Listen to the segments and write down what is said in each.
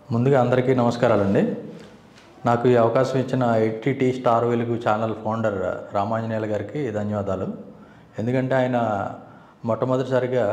ముందుగా అందరికీ నమస్కారాలండి నాకు ఈ అవకాశం ఇచ్చిన A T T star Velugu channel founder Ramanjaneyulu గారికి ధన్యవాదాలు ఎందుకంటే ఆయన మొట్టమొదటిసారిగా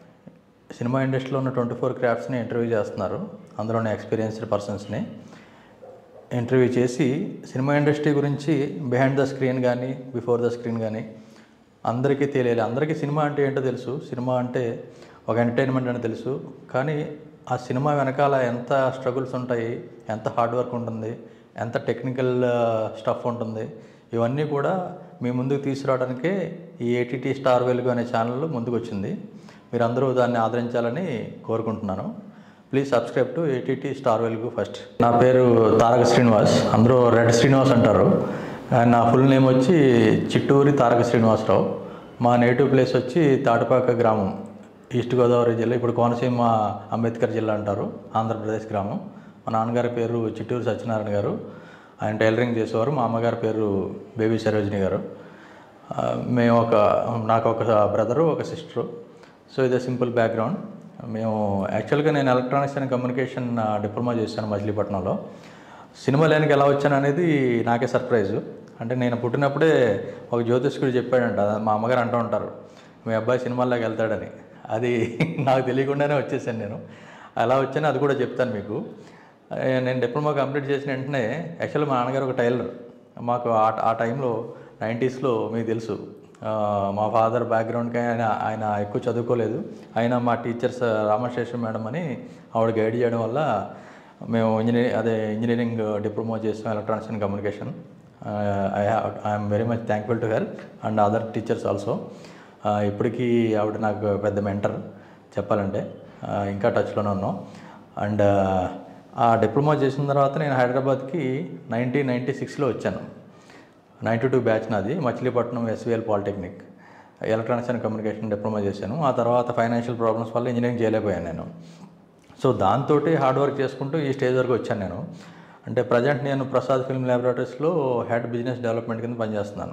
సినిమా ఇండస్ట్రీలో ఉన్న ట్వంటీ ఫోర్ క్రాఫ్ట్స్ని ఇంటర్వ్యూ చేస్తున్నారు అందులోనే ఎక్స్పీరియన్స్డ్ పర్సన్స్ని ఇంటర్వ్యూ చేసి సినిమా ఇండస్ట్రీ గురించి బిహైండ్ ద స్క్రీన్ కానీ బిఫోర్ ద స్క్రీన్ కానీ అందరికీ తెలియాలి అందరికీ సినిమా అంటే ఏంటో తెలుసు సినిమా అంటే ఒక ఎంటర్టైన్మెంట్ అని తెలుసు కానీ ఆ సినిమా వెనకాల ఎంత స్ట్రగుల్స్ ఉంటాయి ఎంత హార్డ్ వర్క్ ఉంటుంది ఎంత టెక్నికల్ స్టఫ్ ఉంటుంది ఇవన్నీ కూడా మీ ముందుకు తీసుకురావడానికే ఈ ఏటీటీ స్టార్ వెలుగు అనే ఛానల్ ముందుకు వచ్చింది మీరందరూ దాన్ని ఆదరించాలని కోరుకుంటున్నాను please subscribe to A T T star Velugu first నా పేరు తారక శ్రీనివాస్ అందరూ రెడ్ శ్రీనివాస్ అంటారు అండ్ నా ఫుల్ నేమ్ వచ్చి చిట్టూరి తారక శ్రీనివాసరావు మా నేటివ్ ప్లేస్ వచ్చి తాటిపాక గ్రామం ఈస్ట్ గోదావరి జిల్లా ఇప్పుడు కోనసీమ అంబేద్కర్ జిల్లా అంటారు ఆంధ్రప్రదేశ్ గ్రామం మా నాన్నగారి పేరు చిట్టూరు సత్యనారాయణ గారు ఆయన టైలరింగ్ చేసేవారు మా అమ్మగారి పేరు బేబీ సరోజిని గారు ఆ, మేము ఒక నాకు ఒక బ్రదరు ఒక సిస్టరు సో ఇదే సింపుల్ బ్యాక్గ్రౌండ్ మేము యాక్చువల్గా నేను ఎలక్ట్రానిక్స్ అండ్ కమ్యూనికేషన్ డిప్లొమా చేశాను మచిలీపట్నంలో సినిమా లేనికి ఎలా వచ్చాను అనేది నాకే సర్ప్రైజ్ అంటే నేను పుట్టినప్పుడే ఒక జ్యోతిష్కుడు చెప్పాడంట మా అమ్మగారు అంటూ ఉంటారు మీ అబ్బాయి సినిమాల్లోకి వెళ్తాడని అది నాకు తెలియకుండానే వచ్చేసాను నేను అలా వచ్చాను అది కూడా చెప్తాను మీకు ఆ, నేను డిప్లొమా కంప్లీట్ చేసిన వెంటనే యాక్చువల్లీ మా నాన్నగారు ఒక టైలర్ మాకు ఆ ఆ టైంలో నైంటీస్లో మీకు తెలుసు ఆ, మా ఫాదర్ బ్యాక్గ్రౌండ్కి ఆయన ఆయన ఎక్కువ చదువుకోలేదు ఆయన మా టీచర్స్ రామశేషం మేడం అని ఆవిడ గైడ్ చేయడం వల్ల మేము ఇంజనీరింగ్ అదే ఇంజనీరింగ్ డిప్లొమా చేసాం electronics and communication I I'm very much thankful to her and other teachers also ఇప్పటికీ ఆవిడ నాకు పెద్ద మెంటర్ చెప్పాలంటే ఆ, ఇంకా టచ్లోనే ఉన్నాం అండ్ ఆ డిప్లొమా చేసిన తర్వాత నేను హైదరాబాద్కి నైన్టీన్ నైంటీ సిక్స్లో వచ్చాను నైంటీ టూ బ్యాచ్ నాది Machilipatnam S V L polytechnic electronics and communication diploma చేశాను ఆ తర్వాత ఫైనాన్షియల్ ప్రాబ్లమ్స్ వల్ల ఇంజనీరింగ్ చేయలేకపోయాను నేను సో దాంతో హార్డ్ వర్క్ చేసుకుంటూ ఈ స్టేజ్ వరకు వచ్చాను నేను అంటే ప్రజెంట్ నేను ప్రసాద్ ఫిల్మ్ ల్యాబొరేటరీస్లో హెడ్ బిజినెస్ డెవలప్మెంట్ కింద పనిచేస్తున్నాను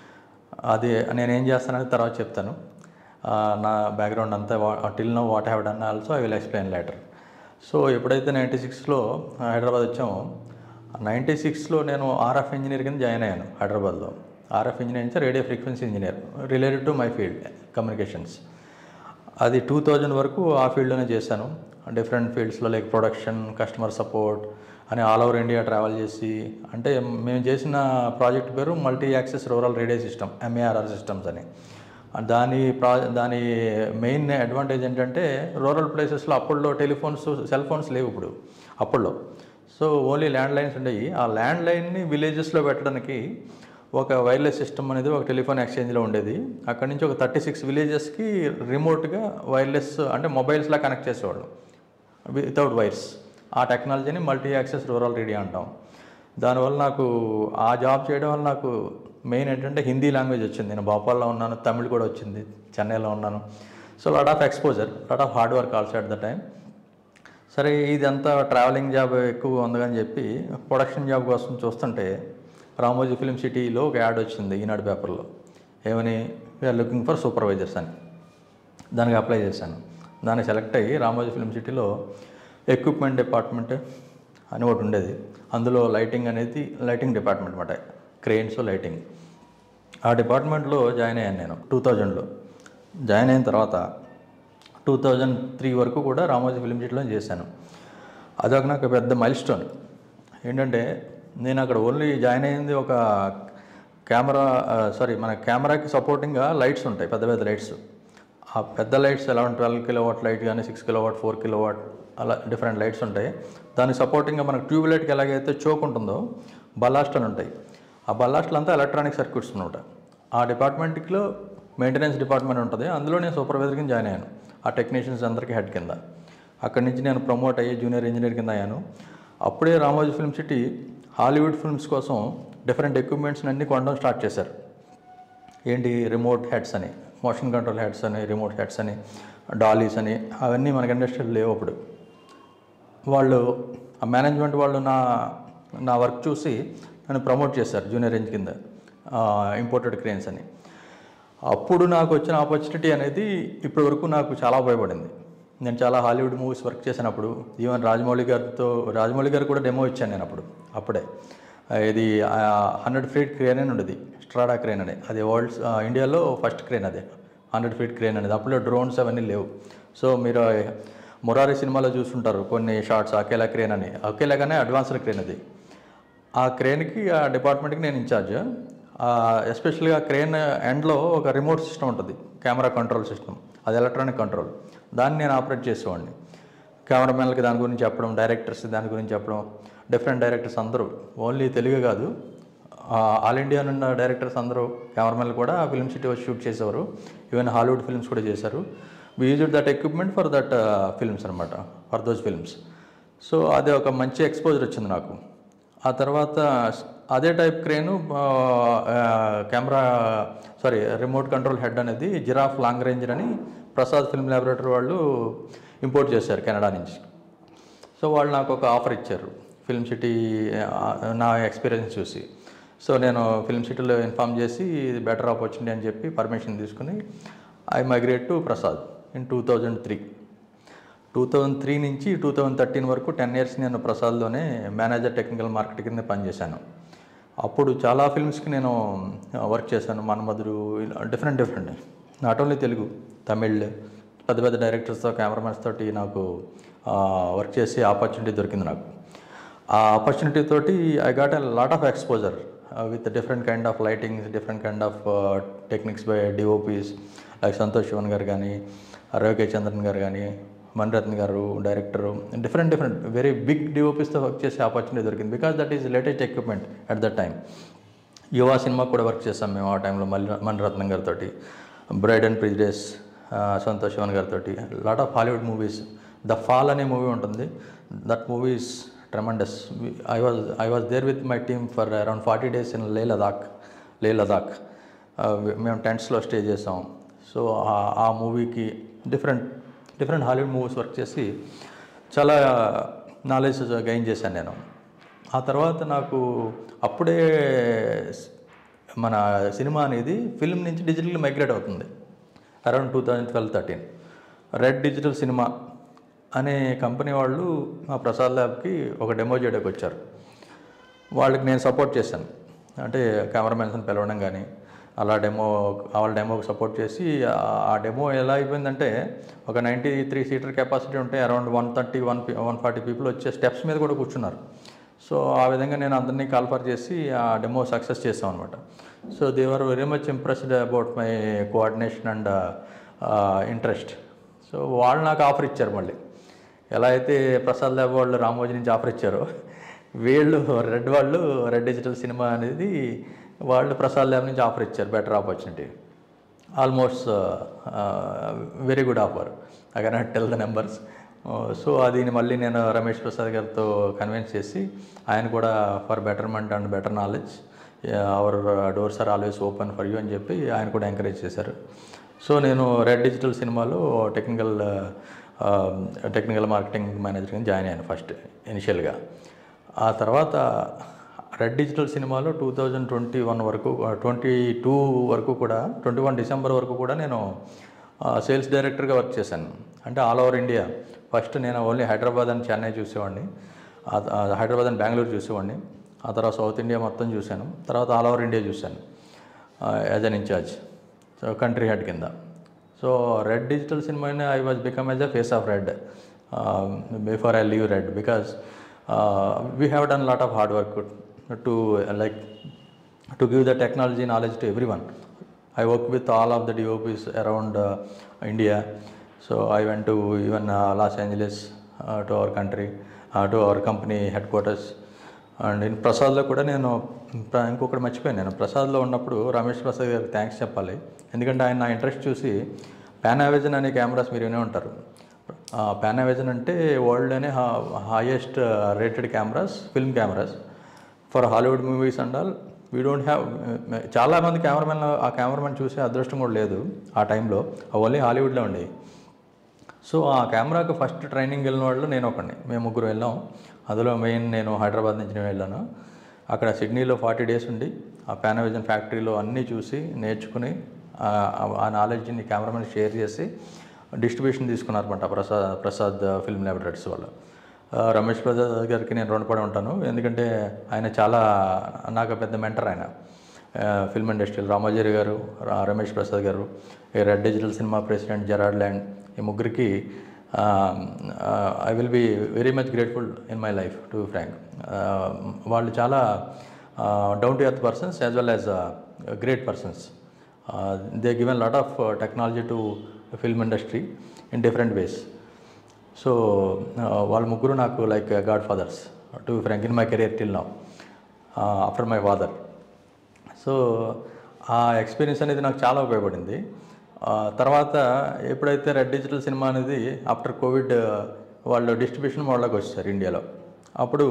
అది నేను ఏం చేస్తానని తర్వాత చెప్తాను ఆ, నా బ్యాక్గ్రౌండ్ అంతా till now what have done also I will explain later so ఎప్పుడైతే నైంటీ సిక్స్లో హైదరాబాద్ వచ్చామో నైంటీ సిక్స్లో నేను ఆర్ఎఫ్ ఇంజనీర్ కింద జాయిన్ అయ్యాను హైదరాబాద్లో ఆర్ఎఫ్ ఇంజనీర్ నుంచి radio frequency engineer related to my field communications అది టూ థౌజండ్ వరకు ఆ ఫీల్డ్లోనే చేశాను డిఫరెంట్ ఫీల్డ్స్లో లైక్ ప్రొడక్షన్ కస్టమర్ సపోర్ట్ అని ఆల్ ఓవర్ ఇండియా ట్రావెల్ చేసి అంటే మేము చేసిన ప్రాజెక్ట్ పేరు multi access rural radio system M A R R systems అని దాని ప్రా దాని మెయిన్ అడ్వాంటేజ్ ఏంటంటే రూరల్ ప్లేసెస్లో అప్పట్లో టెలిఫోన్స్ సెల్ ఫోన్స్ లేవు ఇప్పుడు అప్పట్లో సో ఓన్లీ ల్యాండ్ లైన్స్ ఉండేవి ఆ ల్యాండ్ లైన్ని విలేజెస్లో పెట్టడానికి ఒక వైర్లెస్ సిస్టమ్ అనేది ఒక టెలిఫోన్ ఎక్స్చేంజ్లో ఉండేది అక్కడి నుంచి ఒక థర్టీ సిక్స్ విలేజెస్కి రిమోట్గా వైర్లెస్ అంటే మొబైల్స్లా కనెక్ట్ చేసేవాళ్ళు వితౌట్ వైర్స్ ఆ టెక్నాలజీని మల్టీ యాక్సెస్ రూరల్ రేడియో అంటాం దానివల్ల నాకు ఆ జాబ్ చేయడం వల్ల నాకు మెయిన్ ఏంటంటే హిందీ లాంగ్వేజ్ వచ్చింది నేను భోపాల్లో ఉన్నాను తమిళ్ కూడా వచ్చింది చెన్నైలో ఉన్నాను so lot of exposure lot of hard work also at the time సరే ఇదంతా ట్రావెలింగ్ జాబ్ ఎక్కువ ఉందని చెప్పి ప్రొడక్షన్ జాబ్ కోసం చూస్తుంటే రామోజీ ఫిలిం సిటీలో ఒక యాడ్ వచ్చింది ఈనాడు పేపర్లో ఏమని వీఆర్ లుకింగ్ ఫర్ సూపర్వైజర్స్ అని దానికి అప్లై చేశాను దానికి సెలెక్ట్ అయ్యి రామోజీ ఫిలిం సిటీలో ఎక్విప్మెంట్ డిపార్ట్మెంట్ అని ఒకటి ఉండేది అందులో లైటింగ్ అనేది లైటింగ్ డిపార్ట్మెంట్ అనమాట క్రెయిన్స్ లైటింగ్ ఆ డిపార్ట్మెంట్లో జాయిన్ అయ్యాను నేను టూ థౌజండ్లో జాయిన్ అయిన తర్వాత టూ థౌజండ్ త్రీ వరకు కూడా రామోజీ ఫిలిం సిటీలో చేశాను అదొక నాకు పెద్ద మైల్ స్టోన్ ఏంటంటే నేను అక్కడ ఓన్లీ జాయిన్ అయింది ఒక కెమెరా సారీ మన కెమెరాకి సపోర్టింగ్గా లైట్స్ ఉంటాయి పెద్ద పెద్ద లైట్స్ ఆ పెద్ద lights eleven twelve kilo watt light కానీ six kilo watt four kilo watt అలా డిఫరెంట్ లైట్స్ ఉంటాయి దానికి సపోర్టింగ్గా మనకు ట్యూబ్ లైట్కి ఎలాగైతే చోక్ ఉంటుందో బల్లాస్ట్ అని ఉంటాయి ఆ బల్లాస్ట్లు అంతా ఎలక్ట్రానిక్ సర్క్యూట్స్ అనమాట ఆ డిపార్ట్మెంట్లో మెయింటెనెన్స్ డిపార్ట్మెంట్ ఉంటుంది అందులో నేను సూపర్వైజర్ కింద జాయిన్ అయ్యాను ఆ టెక్నీషియన్స్ అందరికీ హెడ్ కింద అక్కడి నుంచి నేను ప్రమోట్ అయ్యి జూనియర్ ఇంజనీర్ కింద అయ్యాను అప్పుడే Ramoji film city Hollywood films కోసం డిఫరెంట్ ఎక్విప్మెంట్స్ అన్ని కొనడం స్టార్ట్ చేశారు ఏంటి రిమోట్ హెడ్స్ అని మోషన్ కంట్రోల్ హెడ్స్ అని రిమోట్ హెడ్స్ అని డాలీస్ అని అవన్నీ మనకి ఇండస్ట్రీలో లేవు అప్పుడు వాళ్ళు ఆ మేనేజ్మెంట్ వాళ్ళు నా నా వర్క్ చూసి నన్ను ప్రమోట్ చేశారు జూనియర్ రేంజ్ కింద ఇంపోర్టెడ్ క్రేన్స్ అని అప్పుడు నాకు వచ్చిన ఆపర్చునిటీ అనేది ఇప్పటి వరకు నాకు చాలా ఉపయోగపడింది నేను చాలా హాలీవుడ్ మూవీస్ వర్క్ చేసినప్పుడు ఈవెన్ రాజమౌళి గారితో రాజమౌళి గారు కూడా డెమో ఇచ్చాను నేను అప్పుడు అప్పుడే ఆ, ఇది హండ్రెడ్ ఫీట్ క్రేన్ అని ఉండేది స్ట్రాడా క్రేన్ అని అది వరల్డ్స్ ఇండియాలో ఫస్ట్ క్రేన్ అది హండ్రెడ్ ఫీట్ క్రేన్ అనేది అప్పుడు డ్రోన్స్ అవన్నీ లేవు సో మీరు మొరారి సినిమాలో చూస్తుంటారు కొన్ని షార్ట్స్ అకేలా క్రేన్ అని అకేలాగానే అడ్వాన్స్డ్ క్రేన్ అది ఆ క్రేన్కి ఆ డిపార్ట్మెంట్కి నేను ఇన్ఛార్జ్ ఎస్పెషల్గా క్రేన్ ఎండ్లో ఒక రిమోట్ సిస్టమ్ ఉంటుంది కెమెరా కంట్రోల్ సిస్టమ్ అది ఎలక్ట్రానిక్ కంట్రోల్ దాన్ని నేను ఆపరేట్ చేసేవాడిని కెమెరామెన్లకి దాని గురించి చెప్పడం డైరెక్టర్స్ దాని గురించి చెప్పడం డిఫరెంట్ డైరెక్టర్స్ అందరూ ఓన్లీ తెలుగు కాదు ఆ, ఆల్ ఇండియా ఉన్న డైరెక్టర్స్ అందరూ కెమెరామెన్లు కూడా ఫిల్మ్ సిటీ వచ్చి షూట్ చేసేవారు ఈవెన్ హాలీవుడ్ ఫిల్మ్స్ కూడా చేశారు we use that equipment for that films అనమాట ఫర్ దోస్ ఫిల్మ్స్ సో అది ఒక మంచి ఎక్స్పోజర్ వచ్చింది నాకు ఆ తర్వాత అదే type crane camera sorry remote control head అనేది జిరాఫ్ లాంగ్ రేంజర్ అని ప్రసాద్ ఫిల్మ్ ల్యాబొరేటరీ వాళ్ళు ఇంపోర్ట్ చేశారు కెనడా నుంచి సో వాళ్ళు నాకు ఒక ఆఫర్ ఇచ్చారు ఫిల్మ్ సిటీ ఆ, నా ఎక్స్పీరియన్స్ చూసి సో నేను ఫిల్మ్ సిటీలో ఇన్ఫామ్ చేసి ఇది బెటర్ ఆపర్చునిటీ అని చెప్పి పర్మిషన్ తీసుకుని I migrate to Prasad in two thousand three two thousand three నుంచి టూ థౌజండ్ థర్టీన్ వరకు టెన్ ఇయర్స్ నేను ప్రసాద్లోనే మేనేజర్ టెక్నికల్ మార్కెట్ కింద పనిచేశాను అప్పుడు చాలా ఫిల్మ్స్కి నేను వర్క్ చేశాను Manmadhudu different different not only Telugu Tamil పెద్ద పెద్ద డైరెక్టర్స్తో కెమెరామెన్స్ తోటి నాకు వర్క్ చేసే ఆపర్చునిటీ దొరికింది నాకు ఆ ఆపర్చునిటీ తోటి I got a lot of exposure with different kind of lightings different kind of techniques by D O Ps like Santosh Sivan గారు కానీ రవికే చంద్రన్ గారు కానీ మణిరత్న్ గారు director different different very big డిఓపీస్తో వర్క్ చేసే ఆపర్చునిటీ దొరికింది because that is latest equipment at that time Yuva cinema కూడా work చేస్తాం మేము ఆ టైంలో మల్లి మణిరత్నం గారితో bride and prejudice Santosh Sivan గారితో lot of Hollywood movies the fall అనే మూవీ ఉంటుంది that movies tremendous I was I was there with my team for around forty days in Leh Ladakh లే లదాఖ్ మేము టెంట్స్లో స్టే చేసాం సో ఆ మూవీకి different different Hollywood movies work చేసి చాలా నాలెడ్జ్ గెయిన్ చేశాను నేను ఆ తర్వాత నాకు అప్పుడే స్- మన సినిమా అనేది ఫిల్మ్ నుంచి డిజిటల్ మైగ్రేట్ అవుతుంది around two thousand twelve thirteen red digital cinema అనే కంపెనీ వాళ్ళు మా ప్రసాద్ ల్యాబ్కి ఒక డెమో చేయడానికి వచ్చారు వాళ్ళకి నేను సపోర్ట్ చేశాను అంటే కెమెరామెన్స్ని పిలవడం కానీ అలా డెమో వాళ్ళ డెమోకి సపోర్ట్ చేసి ఆ- ఆ డెమో ఎలా అయిపోయిందంటే ఒక నైంటీ త్రీ సీటర్ కెపాసిటీ ఉంటే around one thirty one one forty people వచ్చే స్టెప్స్ మీద కూడా కూర్చున్నారు సో ఆ విధంగా నేను అందరినీ కాల్ఫర్ చేసి ఆ డెమో సక్సెస్ చేసాం అనమాట so they are very much impressed about my coordination and interest so వాళ్ళు నాకు ఆఫర్ ఇచ్చారు మళ్ళీ ఎలా అయితే ప్రసాద్ ల్యాబ్ వాళ్ళు రామోజీ నుంచి ఆఫర్ ఇచ్చారో వీళ్ళు రెడ్ వాళ్ళు రెడ్ డిజిటల్ సినిమా అనేది వాళ్ళు ప్రసాద్ ల్యాబ్ నుంచి ఆఫర్ ఇచ్చారు better opportunity almost very good offer I cannot tell the numbers so అది మళ్ళీ నేను రమేష్ ప్రసాద్ గారితో కన్విన్స్ చేసి ఆయన కూడా for betterment and better knowledge our doors are always open for you అని చెప్పి ఆయన కూడా ఎంకరేజ్ చేశారు సో నేను రెడ్ డిజిటల్ సినిమాలో టెక్నికల్ టెక్నికల్ మార్కెటింగ్ మేనేజర్ కింద జాయిన్ అయ్యాను ఫస్ట్ ఇనిషియల్గా ఆ తర్వాత రెడ్ డిజిటల్ సినిమాలో టూ థౌజండ్ ట్వంటీ వన్ వరకు ట్వంటీ టూ వరకు కూడా ట్వంటీ వన్ డిసెంబర్ వరకు కూడా నేను సేల్స్ డైరెక్టర్గా వర్క్ చేశాను అంటే ఆల్ ఓవర్ ఇండియా ఫస్ట్ నేను ఓన్లీ హైదరాబాద్ అండ్ చెన్నై చూసేవాడిని ఆ- ఆ హైదరాబాద్ అండ్ బెంగళూరు చూసేవాడిని ఆ తర్వాత సౌత్ ఇండియా మొత్తం చూశాను తర్వాత ఆల్ ఓవర్ ఇండియా చూశాను as an incharge so country head కింద so red digital cinema I was become as a face of red before I leave red because we have done lot of hard work to like to give the technology knowledge to every one I work with all of the D O Ps around India so I went to even Los Angeles to our country to our company head quarters and in ప్రసాద్లో కూడా నేను ప్ర- ఇంకొకటి మర్చిపోయాను నేను ప్రసాద్లో ఉన్నప్పుడు రమేష్ ప్రసాద్ గారికి thanks చెప్పాలి ఎందుకంటే ఆయన నా ఇంట్రెస్ట్ చూసి పానావిజన్ అనే కెమెరాస్ మీరు వినే ఉంటారు పానావిజన్ అంటే వరల్డ్లోనే highest rated cameras film cameras for Hollywood movies and all we don't have చాలామంది కెమెరామెన్ ఆ కెమెరామెన్ చూసే అదృష్టం కూడా లేదు ఆ టైంలో ఓన్లీ హాలీవుడ్లో ఉండేవి సో ఆ కెమెరాకి ఫస్ట్ ట్రైనింగ్ వెళ్ళిన వాళ్ళు నేను ఒకడిని మేము ముగ్గురు వెళ్ళాం అందులో మెయిన్ నేను హైదరాబాద్ నుంచి నేను వెళ్ళాను అక్కడ సిడ్నీలో ఫార్టీ డేస్ ఉండి ఆ పానావిజన్ ఫ్యాక్టరీలో అన్నీ చూసి నేర్చుకుని ఆ- ఆ నాలెడ్జ్ని కెమెరామెన్ షేర్ చేసి డిస్ట్రిబ్యూషన్ తీసుకున్నారన్నమాట ప్రసాద్ ప్రసాద్ ఫిల్మ్ ల్యాబొరేటరీస్ వాళ్ళు ఆ, రమేష్ ప్రసాద్ గారికి నేను రుణపడి ఉంటాను ఎందుకంటే ఆయన చాలా నాకు పెద్ద మెంటర్ ఆయన ఆ, ఫిల్మ్ ఇండస్ట్రీలో రామాజీరి గారు రా- రమేష్ ప్రసాద్ గారు ఈ red digital cinema president Jarred Land ఈ ముగ్గురికి I will be very much grateful in my life to frank వాళ్ళు చాలా down to earth persons as well as great persons they given lot of technology to film industry in different ways so వాళ్ళ ముగ్గురు నాకు like god fathers to frank in my career till now after my father so ఆ experience అనేది నాకు చాలా ఉపయోగపడింది ఆ, తర్వాత ఎప్పుడైతే రెడ్ డిజిటల్ సినిమా అనేది ఆఫ్టర్ కోవిడ్ వాళ్ళు డిస్ట్రిబ్యూషన్ వాళ్ళకి వచ్చారు ఇండియాలో అప్పుడు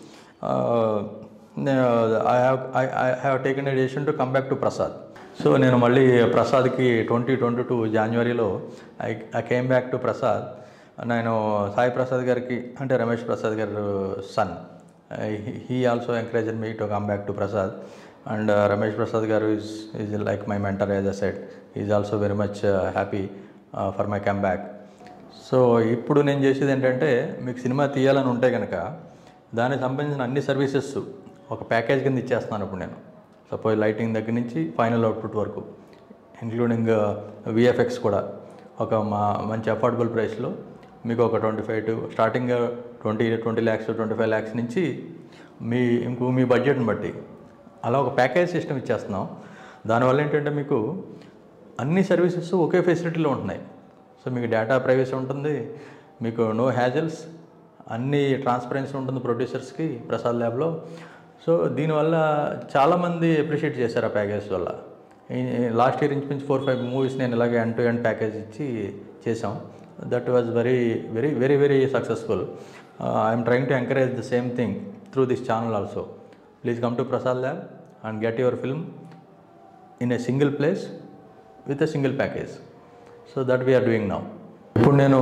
I have I have taken a decision to come back to Prasad so నేను మళ్ళీ ప్రసాద్కి ట్వంటీ ట్వంటీ టూ జనవరిలో I I came back to Prasad నేను సాయి ప్రసాద్ గారికి అంటే రమేష్ ప్రసాద్ గారు son he also encourage me to come back to Prasad and Ramesh Prasad గారు is is like my mentor as a set is also very much happy for my come back so ఇప్పుడు నేను చేసేది ఏంటంటే మీకు సినిమా తీయాలని ఉంటే కనుక దానికి సంబంధించిన అన్ని సర్వీసెస్ ఒక ప్యాకేజ్ కింద ఇచ్చేస్తున్నాను ఇప్పుడు నేను సపోజ్ లైటింగ్ దగ్గర నుంచి ఫైనల్ అవుట్పుట్ వరకు ఇంక్లూడింగ్ విఎఫ్ఎక్స్ కూడా ఒక మా మంచి అఫోర్డబుల్ ప్రైస్లో మీకు ఒక twenty five to starting twenty twenty lakhs twenty five lakhs నుంచి మీ ఇంకో మీ బడ్జెట్ని బట్టి అలా ఒక ప్యాకేజ్ సిస్టమ్ ఇచ్చేస్తున్నాం దానివల్ల ఏంటంటే మీకు అన్ని సర్వీసెస్ ఒకే ఫెసిలిటీలో ఉంటున్నాయి సో మీకు డేటా ప్రైవసీ ఉంటుంది మీకు నో హ్యాజల్స్ అన్ని ట్రాన్స్పరెన్సీ ఉంటుంది ప్రొడ్యూసర్స్కి ప్రసాద్ ల్యాబ్లో సో దీనివల్ల చాలామంది అప్రిషియేట్ చేశారు ఆ ప్యాకేజ్ వల్ల లాస్ట్ ఇయర్ ఇంచుమించు ఫోర్ ఫైవ్ మూవీస్ నేను ఇలాగే ఎండ్ టు ఎండ్ ప్యాకేజ్ ఇచ్చి చేసాం that was very very very very successful I'm trying to encourage the same thing through this channel also please come to Prasad lab and get your film in a single place with a single package so that we're doing now ఇప్పుడు నేను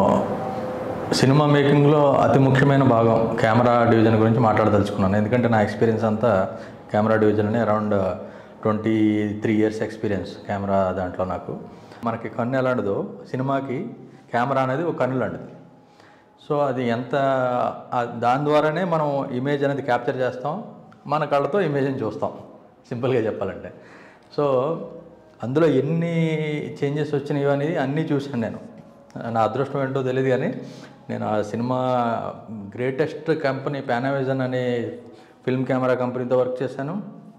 cinema మేకింగ్లో అతి ముఖ్యమైన భాగం camera division గురించి మాట్లాడదలుచుకున్నాను ఎందుకంటే నా experience అంతా camera division అని around twenty three years experience camera దాంట్లో నాకు మనకి కన్ను ఎలాంటిదో సినిమాకి కెమెరా అనేది ఒక కన్ను లాంటిది సో అది ఎంత ఆ- దాని ద్వారానే మనం ఇమేజ్ అనేది క్యాప్చర్ చేస్తాం మన కళ్ళతో ఇమేజ్ని చూస్తాం సింపుల్గా చెప్పాలంటే సో అందులో ఎన్ని చేంజెస్ వచ్చినాయో అనేది అన్నీ చూశాను నేను నా అదృష్టం ఏంటో తెలియదు కానీ నేను ఆ సినిమా గ్రేటెస్ట్ కంపెనీ పానావిజన్ అనే ఫిల్మ్ కెమెరా కంపెనీతో వర్క్ చేశాను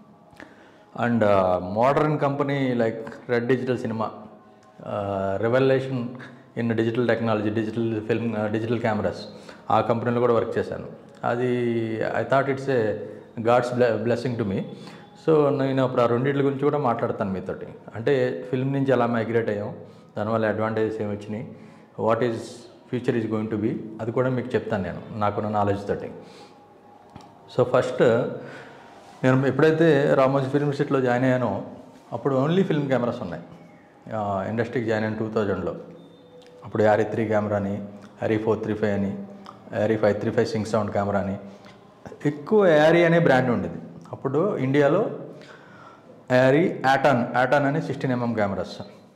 and modern company like red digital cinema revolution in digital technology digital film digital cameras ఆ కంపెనీలో కూడా వర్క్ చేశాను అది I thought it's a god's blessing to me so నేను అప్పుడు ఆ రెండింటి గురించి కూడా మాట్లాడతాను మీతోటి అంటే ఫిల్మ్ నుంచి ఎలా మైగ్రేట్ అయ్యాం దానివల్ల అడ్వాంటేజెస్ ఏమి వచ్చినాయి what is future is going to be అది కూడా మీకు చెప్తాను నేను నాకున్న నాలెడ్జ్ తోటి సో ఫస్ట్ నేను ఎప్పుడైతే రామోజీ ఫిల్మ్ సిటీలో జాయిన్ అయ్యానో అప్పుడు ఓన్లీ ఫిల్మ్ కెమెరాస్ ఉన్నాయి ఆ, ఇండస్ట్రీకి జాయిన్ అయిన టూ థౌజండ్లో అప్పుడు యారీ త్రీ కెమెరా అని యారీ ఫోర్ త్రీ ఫైవ్ అని Arri five three five sync sound camera అని ఎక్కువ యారీ అనే బ్రాండ్ ఉండేది అప్పుడు ఇండియాలో యారీ యాటాన్ యాటాన్ అని సిక్స్టీన్ ఎంఎం కెమెరాస్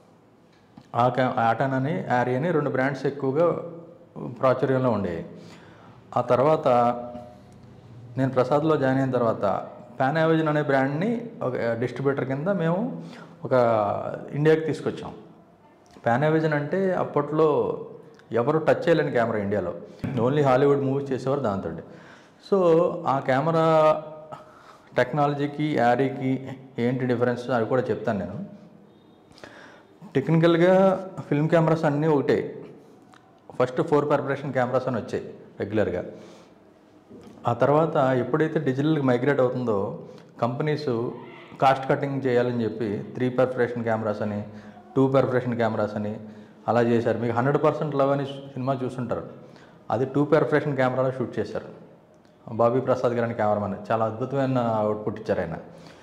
ఆ కా యాటాన్ అని యారీ అని రెండు బ్రాండ్స్ ఎక్కువగా ప్రాచుర్యంలో ఉండేవి ఆ తర్వాత నేను ప్రసాద్లో జాయిన్ అయిన తర్వాత పాన్ యావజన్ అనే బ్రాండ్ని ఒక డిస్ట్రిబ్యూటర్ కింద మేము ఒక ఇండియాకి తీసుకొచ్చాం పాన్ యావజన్ అంటే అప్పట్లో ఎవరు టచ్ చేయలేని కెమెరా ఇండియాలో ఓన్లీ హాలీవుడ్ మూవీస్ చేసేవారు దాంతో సో ఆ కెమెరా టెక్నాలజీకి యారీకి ఏంటి డిఫరెన్స్ అది కూడా చెప్తాను నేను టెక్నికల్గా ఫిల్మ్ కెమెరాస్ అన్నీ ఒకటే ఫస్ట్ ఫోర్ పర్పరేషన్ కెమెరాస్ అని వచ్చాయి రెగ్యులర్గా ఆ తర్వాత ఎప్పుడైతే డిజిటల్కి మైగ్రేట్ అవుతుందో కంపెనీస్ కాస్ట్ కటింగ్ చేయాలని చెప్పి త్రీ పర్ఫరేషన్ కెమెరాస్ అని టూ పర్ఫరేషన్ కెమెరాస్ అని అలా చేశారు మీకు హండ్రెడ్ పర్సెంట్ లవ్ అని సినిమా చూసుంటారు అది టూ పర్ఫరేషన్ కెమెరాలో షూట్ చేశారు బాబీ ప్రసాద్ గారి కెమెరామన్ చాలా అద్భుతమైన అవుట్పుట్ ఇచ్చారు ఆయన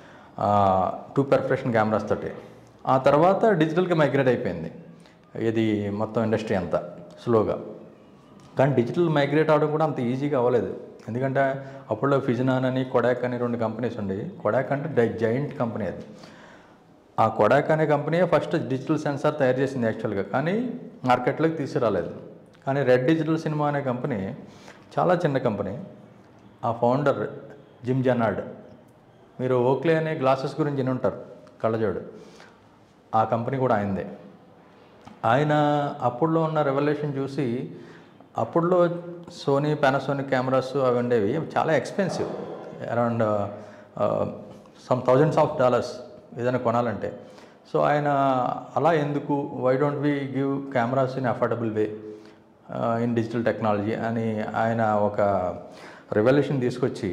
టూ పర్ఫరేషన్ కెమెరాస్ తోటి ఆ తర్వాత డిజిటల్కి మైగ్రేట్ అయిపోయింది ఇది మొత్తం ఇండస్ట్రీ అంతా స్లోగా కానీ డిజిటల్ మైగ్రేట్ అవడం కూడా అంత ఈజీగా అవ్వలేదు ఎందుకంటే అప్పుడులో ఫిజినాన్ అని కొడాక్ అని రెండు కంపెనీస్ ఉండేవి కొడాక్ అంటే జైంట్ కంపెనీ అది ఆ కొడాక్ అనే కంపెనీ ఫస్ట్ డిజిటల్ సెన్సార్ తయారు చేసింది యాక్చువల్గా కానీ మార్కెట్లోకి తీసుకురాలేదు కానీ రెడ్ డిజిటల్ సినిమా అనే కంపెనీ చాలా చిన్న కంపెనీ ఆ ఫౌండర్ జిమ్ జనార్డ్ మీరు ఓక్లే అనే గ్లాసెస్ గురించి విని ఉంటారు కళ్ళజోడు ఆ కంపెనీ కూడా ఆయనదే ఆయన అప్పుడులో ఉన్న రెవల్యూషన్ చూసి అప్పుడులో సోనీ పానాసోనిక్ కెమెరాస్ అవి ఉండేవి అవి చాలా expensive around some thousands of dollars ఏదైనా కొనాలంటే సో ఆయన అలా ఎందుకు why don't we give cameras in affordable way in digital technology అని ఆయన ఒక రెవల్యూషన్ తీసుకొచ్చి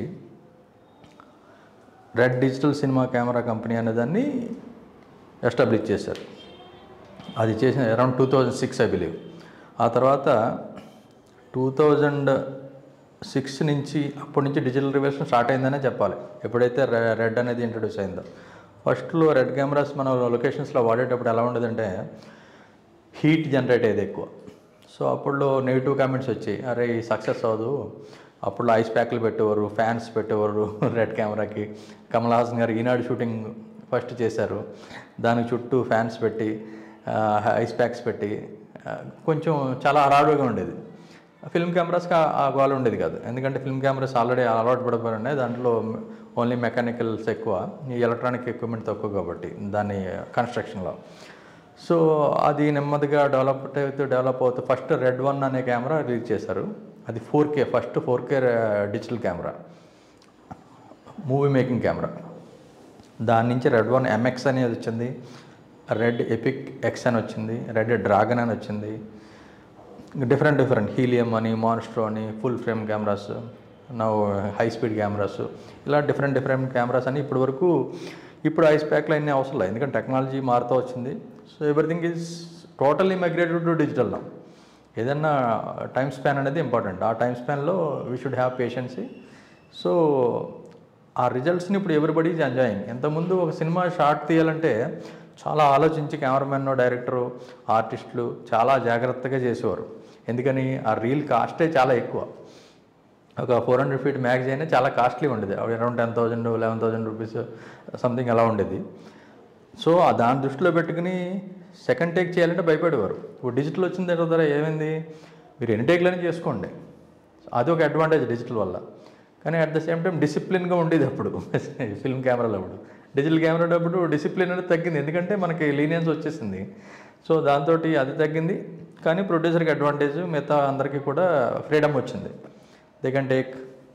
red digital cinema camera company అనే దాన్ని ఎస్టాబ్లిష్ చేశారు అది చేసిన around two thousand six I believe ఆ తర్వాత టూ థౌజండ్ సిక్స్ నుంచి అప్పటి నుంచి డిజిటల్ రివల్యూషన్ స్టార్ట్ అయిందనే చెప్పాలి ఎప్పుడైతే రె- రెడ్ అనేది ఇంట్రడ్యూస్ అయిందో ఫస్ట్లో రెడ్ కెమెరాస్ మనం లొకేషన్స్లో వాడేటప్పుడు ఎలా ఉండదంటే హీట్ జనరేట్ అయ్యేది ఎక్కువ సో అప్పుడు నెగిటివ్ కామెంట్స్ వచ్చాయి అరే ఈ సక్సెస్ అవ్వదు అప్పుడు ఐస్ ప్యాక్లు పెట్టేవారు ఫ్యాన్స్ పెట్టేవారు రెడ్ కెమెరాకి కమల్ హాసన్ గారు ఈనాడు షూటింగ్ ఫస్ట్ చేశారు దానికి చుట్టూ ఫ్యాన్స్ పెట్టి ఆ, ఐస్ ప్యాక్స్ పెట్టి ఆ, కొంచెం చాలా హడావుడిగా ఉండేది ఫిల్మ్ కెమెరాస్కి ఆ- ఆ గోల ఉండేది కాదు ఎందుకంటే ఫిల్మ్ కెమెరాస్ ఆల్రెడీ అలవాటు పడిపోయి దాంట్లో ఓన్లీ మెకానికల్స్ ఎక్కువ ఈ ఎలక్ట్రానిక్ ఎక్విప్మెంట్ తక్కువ కాబట్టి దాని కన్స్ట్రక్షన్లో సో అది నెమ్మదిగా డెవలప్ అవుతూ డెవలప్ అవుతూ ఫస్ట్ రెడ్ వన్ అనే కెమెరా రిలీజ్ చేశారు అది four K first four K digital camera movie making camera దాని నుంచి రెడ్ వన్ ఎంఎక్స్ అనేది వచ్చింది రెడ్ ఎపిక్ ఎక్స్ అని వచ్చింది రెడ్ డ్రాగన్ అని వచ్చింది డిఫరెంట్ డిఫరెంట్ హీలియం అని మాన్స్ట్రో అని ఫుల్ ఫ్రేమ్ కెమెరాస్ నా హై స్పీడ్ కెమెరాస్ ఇలా డిఫరెంట్ డిఫరెంట్ కెమెరాస్ అని ఇప్పటి వరకు ఇప్పుడు ఐస్ ప్యాక్లు అన్నీ అవసరం లేదు ఎందుకంటే టెక్నాలజీ మారుతూ వచ్చింది so everything is totally migrated to digital నా ఏదన్నా టైం స్పాన్ అనేది ఇంపార్టెంట్ ఆ టైం స్పాన్లో we should have patiency so ఆ రిజల్ట్స్ని ఇప్పుడు ఎవ్రీబడి ఈజ్ ఎంజాయింగ్ ఇంతకుముందు ఒక సినిమా షార్ట్ తీయాలంటే చాలా ఆలోచించి కెమెరామెన్ డైరెక్టరు ఆర్టిస్టులు చాలా జాగ్రత్తగా చేసేవారు ఎందుకని ఆ రీల్ కాస్టే చాలా ఎక్కువ ఒక ఫోర్ హండ్రెడ్ ఫీట్ మ్యాగజైన్ చాలా కాస్ట్లీ ఉండేది around ten thousand eleven thousand rupees something అలా ఉండేది సో ఆ దాని దృష్టిలో పెట్టుకుని సెకండ్ టేక్ చేయాలంటే భయపడేవారు ఇప్పుడు డిజిటల్ వచ్చిన తర్వాత ఏమైంది మీరు ఎన్ని టేక్లని చేసుకోండి అది ఒక అడ్వాంటేజ్ డిజిటల్ వల్ల కానీ అట్ ద సేమ్ టైం డిసిప్లిన్గా ఉండేది అప్పుడు ఫిల్మ్ కెమెరాలో అప్పుడు డిజిటల్ కెమెరా అప్పుడు డిసిప్లిన్ అనేది తగ్గింది ఎందుకంటే మనకి లీనియన్స్ వచ్చేసింది సో దాంతో అది తగ్గింది కానీ ప్రొడ్యూసర్కి అడ్వాంటేజ్ మిగతా అందరికీ కూడా ఫ్రీడమ్ వచ్చింది they can take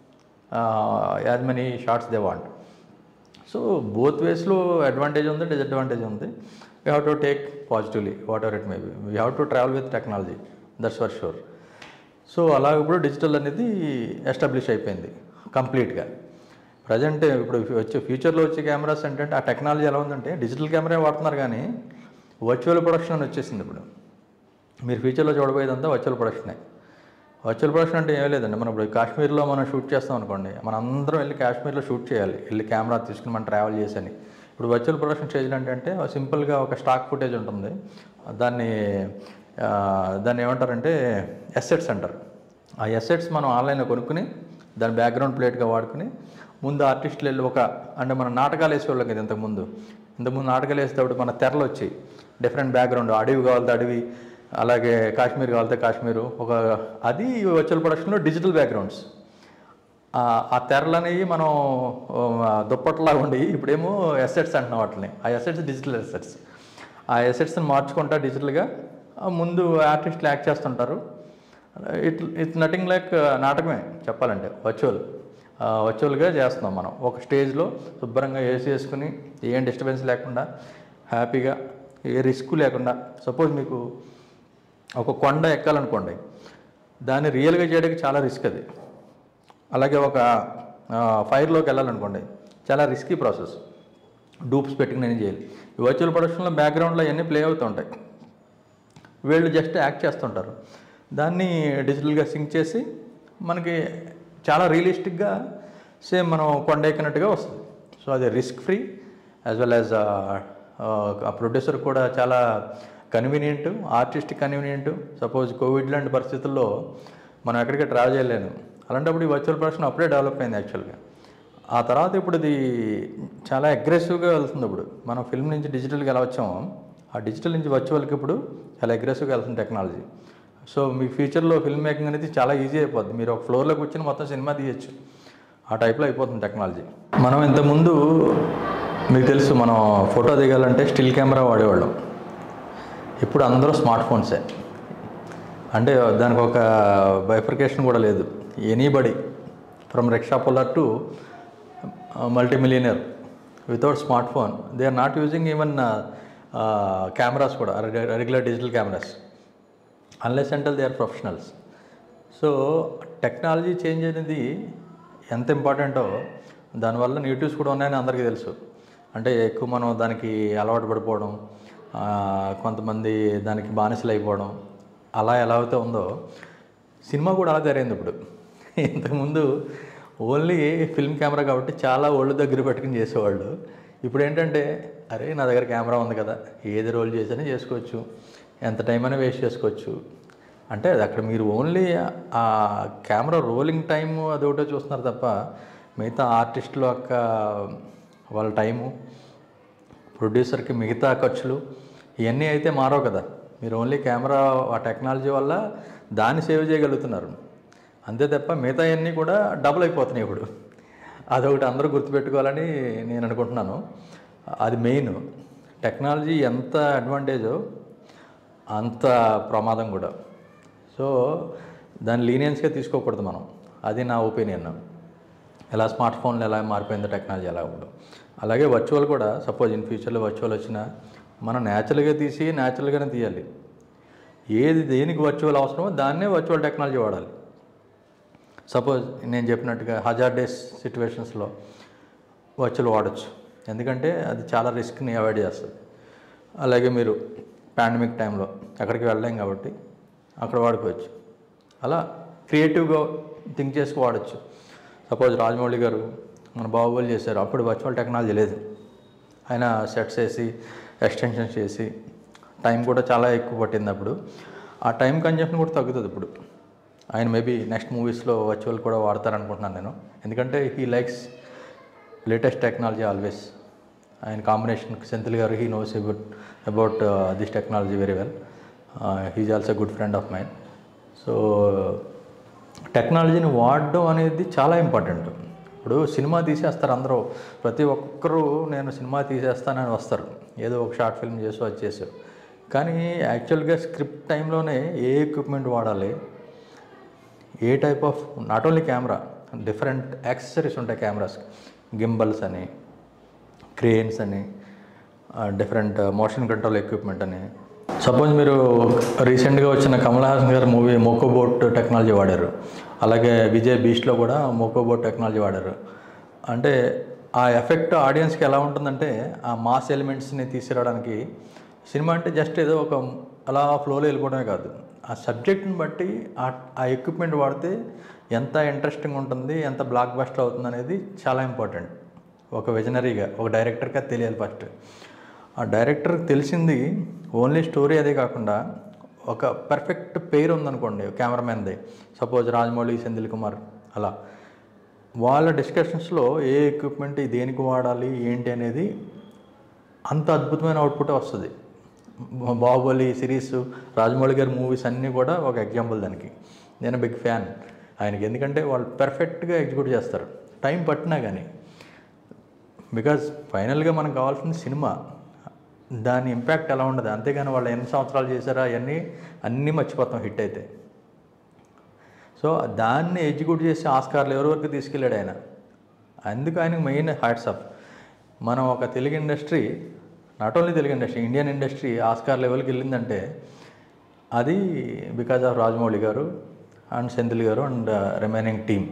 as many shots they want so both వేస్లో అడ్వాంటేజ్ ఉంది డిసడ్వాంటేజ్ ఉంది we have to take positively whatever it may be we have to travel with technology that's for sure so అలా ఇప్పుడు digital అనేది establish అయిపోయింది కంప్లీట్గా present ఇప్పుడు వచ్చే ఫ్యూచర్లో వచ్చే కెమెరాస్ ఏంటంటే ఆ టెక్నాలజీ ఎలా ఉందంటే డిజిటల్ కెమెరా వాడుతున్నారు కానీ వర్చువల్ ప్రొడక్షన్ అని వచ్చేసింది ఇప్పుడు మీరు ఫ్యూచర్లో చూడబోయేదంతా వర్చువల్ ప్రొడక్షనే వర్చువల్ ప్రొడక్షన్ అంటే ఏం లేదండి మనం ఇప్పుడు కాశ్మీర్లో మనం షూట్ చేస్తాం అనుకోండి మనం అందరం వెళ్ళి కాశ్మీర్లో షూట్ చేయాలి వెళ్ళి కెమెరా తీసుకుని మనం ట్రావెల్ చేసని ఇప్పుడు వర్చువల్ ప్రొడక్షన్ స్టేజ్లో ఏంటంటే సింపుల్గా ఒక స్టాక్ ఫుటేజ్ ఉంటుంది దాన్ని ఆ, దాన్ని ఏమంటారంటే ఎసెట్స్ అంటారు ఆ ఎసెట్స్ మనం ఆన్లైన్లో కొనుక్కుని దాని బ్యాక్గ్రౌండ్ ప్లేట్గా వాడుకుని ముందు ఆర్టిస్టులు వెళ్ళి ఒక అంటే మన నాటకాలు వేసేవాళ్ళం కదా ఇంతకుముందు ఇంతకుముందు నాటకాలు వేసేటప్పుడు మన తెరలు వచ్చి డిఫరెంట్ బ్యాక్గ్రౌండ్ అడవి కావాలితే అడవి అలాగే కాశ్మీర్ కావాలితే కాశ్మీరు ఒక అది వర్చువల్ ప్రొడక్షన్లో డిజిటల్ బ్యాక్గ్రౌండ్స్ ఆ- ఆ తెరలు అనేవి మనం ఆ, దుప్పట్లాగా ఉండేవి ఇప్పుడేమో ఎసెట్స్ అంటున్నాం వాటిని ఆ ఎసెట్స్ డిజిటల్ ఎసెట్స్ ఆ ఎసెట్స్ని మార్చుకుంటా డిజిటల్గా ఆ ముందు ఆర్టిస్టులు యాక్ట్ చేస్తుంటారు ఇట్ ఇట్స్ నథింగ్ లైక్ నాటకమే చెప్పాలంటే వర్చువల్ వర్చువల్గా చేస్తున్నాం మనం ఒక స్టేజ్లో శుభ్రంగా ఏసీ వేసుకుని ఏం డిస్టర్బెన్స్ లేకుండా హ్యాపీగా ఏ రిస్క్ లేకుండా సపోజ్ మీకు ఒక కొండ ఎక్కాలనుకోండి దాన్ని రియల్గా చేయడానికి చాలా రిస్క్ అది అలాగే ఒక ఆ, ఫైర్లోకి వెళ్ళాలనుకోండి చాలా రిస్కీ ప్రాసెస్ డూప్స్ పెట్టుకుని నేను చేయాలి ఈ వర్చువల్ ప్రొడక్షన్లో బ్యాక్గ్రౌండ్లో అవన్నీ ప్లే అవుతూ ఉంటాయి వీళ్ళు జస్ట్ యాక్ట్ చేస్తుంటారు దాన్ని డిజిటల్గా సింక్ చేసి మనకి చాలా రియలిస్టిక్గా సేమ్ మనం కొండ ఎక్కినట్టుగా వస్తుంది సో అది risk free as well as ఆ ప్రొడ్యూసర్ కూడా చాలా convenient artist convenient suppose Covid లాంటి పరిస్థితుల్లో మనం ఎక్కడికి ట్రావెల్ చేయలేను అలాంటప్పుడు ఈ వర్చువల్ ప్రొడక్షన్ అప్పుడే డెవలప్ అయింది యాక్చువల్గా ఆ తర్వాత ఇప్పుడు ఇది చాలా అగ్రెసివ్గా వెళ్తుంది ఇప్పుడు మనం ఫిల్మ్ నుంచి డిజిటల్గా ఎలా వచ్చామో ఆ డిజిటల్ నుంచి వర్చువల్కి ఇప్పుడు చాలా అగ్రెసివ్గా వెళ్తుంది టెక్నాలజీ సో మీ ఫ్యూచర్లో ఫిల్మ్ మేకింగ్ అనేది చాలా ఈజీ అయిపోద్ది మీరు ఒక ఫ్లోర్లో కూర్చొని మొత్తం సినిమా తీయచ్చు ఆ టైప్లో అయిపోతుంది టెక్నాలజీ మనం ఇంతకుముందు మీకు తెలుసు మనం ఫోటో దిగాలంటే స్టిల్ కెమెరా వాడేవాళ్ళం ఇప్పుడు అందరూ స్మార్ట్ ఫోన్సే అంటే దానికి ఒక బైఫర్కేషన్ కూడా లేదు anybody from rickshaw puller to multi millionaire without smart phone they are not using even cameras కూడా regular digital cameras unless until they are professionals so technology change అనేది ఎంత ఇంపార్టెంటో దానివల్ల నెగిటివ్స్ కూడా ఉన్నాయని అందరికీ తెలుసు అంటే ఎక్కువ మనం దానికి అలవాటు పడిపోవడం ఆ, కొంతమంది దానికి బానిసలు అయిపోవడం అలా ఎలా అయితే ఉందో సినిమా కూడా అలా జరిగింది ఇప్పుడు ఇంతకుముందు ఓన్లీ ఫిల్మ్ కెమెరా కాబట్టి చాలా ఒళ్ళు దగ్గర పెట్టుకుని చేసేవాళ్ళు ఇప్పుడు ఏంటంటే అరే నా దగ్గర కెమెరా ఉంది కదా ఏది రోల్ చేసినా చేసుకోవచ్చు ఎంత టైం అయినా వేస్ట్ చేసుకోవచ్చు అంటే అది అక్కడ మీరు ఓన్లీ ఆ కెమెరా రోలింగ్ టైం అదొకటే చూస్తున్నారు తప్ప మిగతా ఆర్టిస్టుల యొక్క వాళ్ళ టైము ప్రొడ్యూసర్కి మిగతా ఖర్చులు ఇవన్నీ అయితే మారవు కదా మీరు ఓన్లీ కెమెరా ఆ టెక్నాలజీ వల్ల దాన్ని సేవ్ చేయగలుగుతున్నారు అంతే తప్ప మిగతా అన్నీ కూడా డబుల్ అయిపోతున్నాయి ఇప్పుడు అదొకటి అందరూ గుర్తుపెట్టుకోవాలని నేను అనుకుంటున్నాను అది మెయిన్ టెక్నాలజీ ఎంత అడ్వాంటేజో అంత ప్రమాదం కూడా సో దాన్ని లీనియన్స్గా తీసుకోకూడదు మనం అది నా ఒపీనియన్ ఎలా స్మార్ట్ ఫోన్లు ఎలా మారిపోయిందో టెక్నాలజీ ఎలా ఇప్పుడు అలాగే వర్చువల్ కూడా సపోజ్ ఇన్ ఫ్యూచర్లో వర్చువల్ వచ్చినా మనం న్యాచురల్గా తీసి న్యాచురల్గానే తీయాలి ఏది దేనికి వర్చువల్ అవసరమో దాన్నే వర్చువల్ టెక్నాలజీ వాడాలి సపోజ్ నేను చెప్పినట్టుగా హజార్ డేస్ సిచ్యువేషన్స్లో వర్చువల్ వాడచ్చు ఎందుకంటే అది చాలా రిస్క్ని అవాయిడ్ చేస్తుంది అలాగే మీరు పాండమిక్ టైంలో అక్కడికి వెళ్ళలేం కాబట్టి అక్కడ వాడుకోవచ్చు అలా క్రియేటివ్గా థింక్ చేసి వాడచ్చు సపోజ్ రాజమౌళి గారు మన బాహుబలి చేశారు అప్పుడు వర్చువల్ టెక్నాలజీ లేదు ఆయన సెట్స్ వేసి ఎక్స్టెన్షన్స్ చేసి టైం కూడా చాలా ఎక్కువ పట్టింది అప్పుడు ఆ టైం కన్జంప్షన్ కూడా తగ్గుతుంది ఇప్పుడు ఆయన మేబీ నెక్స్ట్ మూవీస్లో వర్చువల్ కూడా వాడతారనుకుంటున్నాను నేను ఎందుకంటే he likes latest technology always ఆయన combination Senthil garu he knows about about this technology very well he's also good friend of mind so టెక్నాలజీని వాడడం అనేది చాలా ఇంపార్టెంట్ ఇప్పుడు సినిమా తీసేస్తారు అందరూ ప్రతి ఒక్కరూ నేను సినిమా తీసేస్తానని వస్తారు ఏదో ఒక షార్ట్ ఫిల్మ్ చేసి అది చేసారు కానీ యాక్చువల్గా స్క్రిప్ట్ టైంలోనే ఏ ఎక్విప్మెంట్ వాడాలి ఏ type of not only camera different accessories ఉంటాయి కెమెరాస్ గింబల్స్ అని క్రేన్స్ అని డిఫరెంట్ మోషన్ కంట్రోల్ ఎక్విప్మెంట్ అని సపోజ్ మీరు రీసెంట్గా వచ్చిన కమల్ హాసన్ గారి మూవీ మోకోబోట్ టెక్నాలజీ వాడారు అలాగే విజయ్ బీచ్లో కూడా మోకోబోట్ టెక్నాలజీ వాడారు అంటే ఆ ఎఫెక్ట్ ఆడియన్స్కి ఎలా ఉంటుందంటే ఆ మాస్ ఎలిమెంట్స్ని తీసుకురావడానికి సినిమా అంటే జస్ట్ ఏదో ఒక అలా ఫ్లోలో వెళ్ళిపోవడమే కాదు ఆ సబ్జెక్ట్ని బట్టి ఆ ఆ ఎక్విప్మెంట్ వాడితే ఎంత ఇంట్రెస్టింగ్ ఉంటుంది ఎంత బ్లాక్ బస్టర్ అవుతుంది అనేది చాలా ఇంపార్టెంట్ ఒక విజనరీగా ఒక డైరెక్టర్గా తెలియాలి ఫస్ట్ ఆ డైరెక్టర్కి తెలిసింది ఓన్లీ స్టోరీ అదే కాకుండా ఒక పర్ఫెక్ట్ పేరు ఉందనుకోండి కెమెరామెన్ది సపోజ్ రాజమౌళి సెంధిల్ కుమార్ అలా వాళ్ళ డిస్కషన్స్లో ఏ ఎక్విప్మెంట్ దేనికి వాడాలి ఏంటి అనేది అంత అద్భుతమైన అవుట్పుట్ వస్తుంది బా- బాహుబలి సిరీస్ రాజమౌళి గారి మూవీస్ అన్నీ కూడా ఒక ఎగ్జాంపుల్ దానికి నేను బిగ్ ఫ్యాన్ ఆయనకి ఎందుకంటే వాళ్ళు పర్ఫెక్ట్గా ఎగ్జిక్యూట్ చేస్తారు టైం పట్టినా కానీ బికాజ్ ఫైనల్గా మనకు కావాల్సింది సినిమా దాని ఇంపాక్ట్ ఎలా ఉండదు అంతేగాని వాళ్ళు ఎన్ని సంవత్సరాలు చేశారో అవన్నీ అన్నీ మర్చిపోతాం హిట్ అయితే సో దాన్ని ఎగ్జిక్యూట్ చేసి ఆస్కార్లు ఎవరి వరకు తీసుకెళ్ళాడు ఆయన అందుకు ఆయనకు మెయిన్ హ్యాట్స్ ఆఫ్ మనం ఒక Telugu industry not only Telugu industry Indian industry Oscar లెవెల్కి వెళ్ళిందంటే అది బికాజ్ ఆఫ్ రాజమౌళి గారు and Senthil garu and remaining team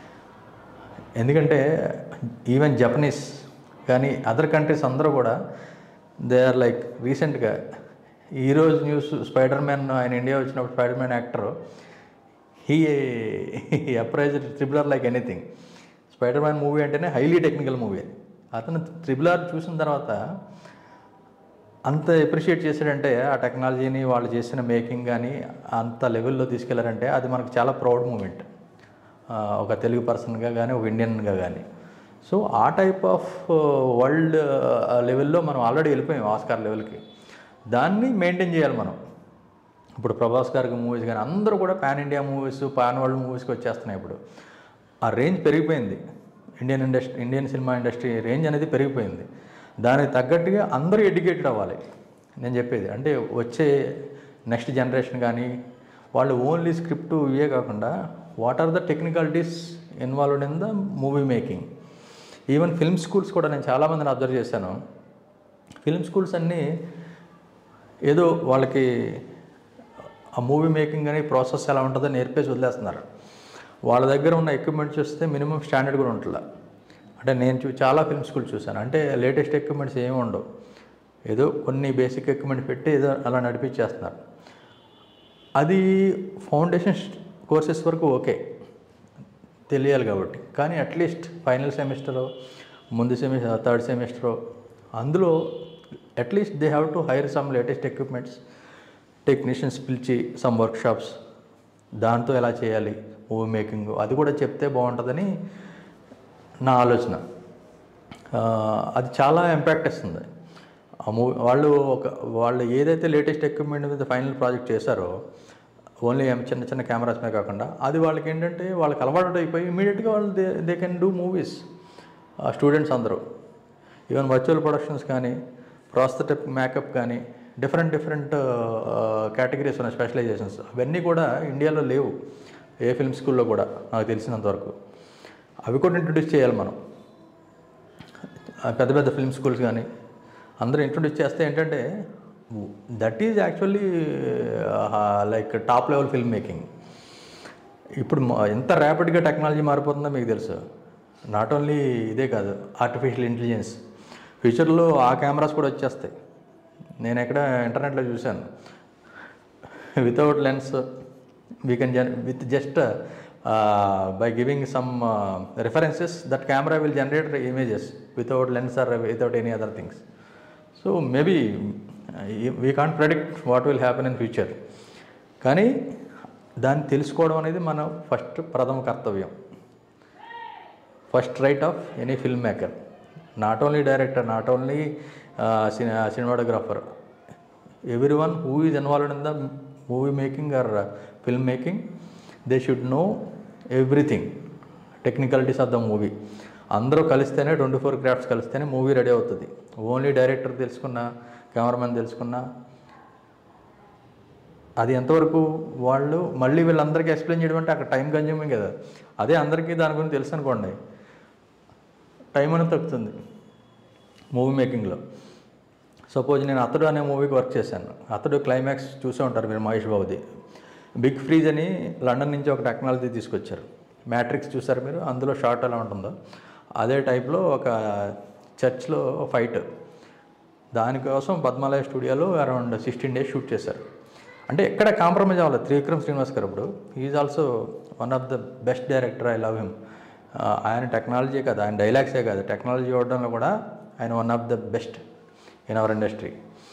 ఎందుకంటే ఈవెన్ జపనీస్ కానీ అదర్ కంట్రీస్ అందరూ కూడా దే ఆర్ లైక్ రీసెంట్గా ఈరోజు న్యూస్ స్పైడర్ మ్యాన్ ఆయన ఇండియా వచ్చినప్పుడు Spider Man actor he appraise triple R like anything Spider Man movie అంటేనే హైలీ టెక్నికల్ మూవీ అతను ట్రిపుల్ ఆర్ చూసిన తర్వాత అంత ఎప్రిషియేట్ చేశాడంటే ఆ టెక్నాలజీని వాళ్ళు చేసిన మేకింగ్ కానీ అంత లెవెల్లో తీసుకెళ్లారంటే అది మనకు చాలా ప్రౌడ్ మూమెంట్ ఒక తెలుగు పర్సన్గా కానీ ఒక ఇండియన్గా కానీ సో ఆ టైప్ ఆఫ్ వరల్డ్ లెవెల్లో మనం ఆల్రెడీ వెళ్ళిపోయాం ఆస్కార్ లెవెల్కి దాన్ని మెయింటైన్ చేయాలి మనం ఇప్పుడు ప్రభాస్ గారికి మూవీస్ కానీ అందరూ కూడా pan India movies pan world మూవీస్కి వచ్చేస్తున్నాయి ఇప్పుడు ఆ రేంజ్ పెరిగిపోయింది Indian industry Indian cinema industry range అనేది పెరిగిపోయింది దానికి తగ్గట్టుగా అందరూ ఎడ్యుకేటెడ్ అవ్వాలి నేను చెప్పేది అంటే వచ్చే నెక్స్ట్ జనరేషన్ కానీ వాళ్ళు ఓన్లీ స్క్రిప్ట్ ఇవే కాకుండా what are the technicalities involved in the movie making even film schools కూడా నేను చాలామందిని అబ్జర్వ్ చేశాను ఫిల్మ్ స్కూల్స్ అన్నీ ఏదో వాళ్ళకి ఆ మూవీ మేకింగ్ అని ప్రాసెస్ ఎలా ఉంటుందో నేర్పేసి వదిలేస్తున్నారు వాళ్ళ దగ్గర ఉన్న ఎక్విప్మెంట్ చూస్తే మినిమం స్టాండర్డ్ కూడా ఉంటుందా అంటే నేను చూ చాలా ఫిల్మ్ స్కూల్ చూశాను అంటే లేటెస్ట్ ఎక్విప్మెంట్స్ ఏమి ఉండవు ఏదో కొన్ని బేసిక్ ఎక్విప్మెంట్ పెట్టి ఏదో అలా నడిపించేస్తున్నారు అది ఫౌండేషన్ కోర్సెస్ వరకు ఓకే తెలియాలి కాబట్టి కానీ అట్లీస్ట్ ఫైనల్ సెమిస్టరో ముందు సెమిస్టర్ థర్డ్ సెమిస్టరో అందులో at least they have to hire some latest equipments technicians పిలిచి సమ్ వర్క్షాప్స్ దాంతో ఎలా చేయాలి మూవీ మేకింగ్ అది కూడా చెప్తే బాగుంటుందని నా ఆలోచన ఆ, అది చాలా ఇంపాక్ట్ ఇస్తుంది ఆ మూవీ వాళ్ళు ఒక వాళ్ళు ఏదైతే లేటెస్ట్ ఎక్విప్మెంట్ మీద ఫైనల్ ప్రాజెక్ట్ చేశారో ఓన్లీ చిన్న చిన్న కెమెరాస్ మీద కాకుండా అది వాళ్ళకి ఏంటంటే వాళ్ళకి అలవాటు అయిపోయి ఇమీడియట్గా వాళ్ళు they they can do movies students అందరూ ఈవెన్ వర్చువల్ ప్రొడక్షన్స్ కానీ ప్రాస్థెటిక్ మేకప్ కానీ డిఫరెంట్ డిఫరెంట్ కేటగిరీస్ ఉన్నాయి స్పెషలైజేషన్స్ అవన్నీ కూడా ఇండియాలో లేవు ఏ ఫిల్మ్ స్కూల్లో కూడా నాకు తెలిసినంత వరకు అవి కూడా ఇంట్రొడ్యూస్ చేయాలి మనం ఆ పెద్ద పెద్ద ఫిల్మ్ స్కూల్స్ కానీ అందరూ ఇంట్రొడ్యూస్ చేస్తే ఏంటంటే that is actually like top level film making ఇప్పుడు మ- ఎంత ర్యాపిడ్గా టెక్నాలజీ మారిపోతుందో మీకు తెలుసు నాట్ ఓన్లీ ఇదే కాదు ఆర్టిఫిషియల్ ఇంటెలిజెన్స్ ఫ్యూచర్లో ఆ కెమెరాస్ కూడా వచ్చేస్తాయి నేను ఎక్కడ ఇంటర్నెట్లో చూశాను వితౌట్ లెన్స్ వీ కెన్ జన్ with just by giving some references that camera will generate images without lens or without any other things so maybe we can't predict what will happen in future కానీ దాన్ని తెలుసుకోవడం అనేది మన first ప్రథమ కర్తవ్యం first right of any film maker not only director not only cinematographer every one who is involved in the movie making or film making they should know everything technicalities of the movie అందరూ కలిస్తేనే twenty four crafts కలిస్తేనే movie ready అవుతుంది only director తెలుసుకున్న cameraman తెలుసుకున్న అది ఎంతవరకు వాళ్ళు మళ్ళీ వీళ్ళందరికీ ఎక్స్ప్లెయిన్ చేయడం అంటే అక్కడ టైం కన్జ్యూమింగ్ కదా అదే అందరికీ దాని గురించి తెలుసు అనుకోండి టైం అనేది తగ్గుతుంది మూవీ మేకింగ్లో సపోజ్ నేను అతడు అనే మూవీకి వర్క్ చేశాను అతడు క్లైమాక్స్ చూసే ఉంటారు మీరు మహేష్ బాబుది బిగ్ ఫ్రీజ్ అని లండన్ నుంచి ఒక టెక్నాలజీ తీసుకొచ్చారు మ్యాట్రిక్స్ చూసారు మీరు అందులో షార్ట్ ఎలా ఉంటుందో అదే టైప్లో ఒక చర్చ్లో ఫైట్ దానికోసం పద్మాలయ స్టూడియోలో అరౌండ్ సిక్స్టీన్ డేస్ షూట్ చేశారు అంటే ఎక్కడ కాంప్రమైజ్ అవ్వలేదు త్రివిక్రమ్ శ్రీనివాస్ గారు ఇప్పుడు is also one of the best director I love him ఆయన టెక్నాలజీ కాదు ఆయన డైలాగ్సే కాదు టెక్నాలజీ ఇవ్వడంలో కూడా ఆయన one of the best in our industry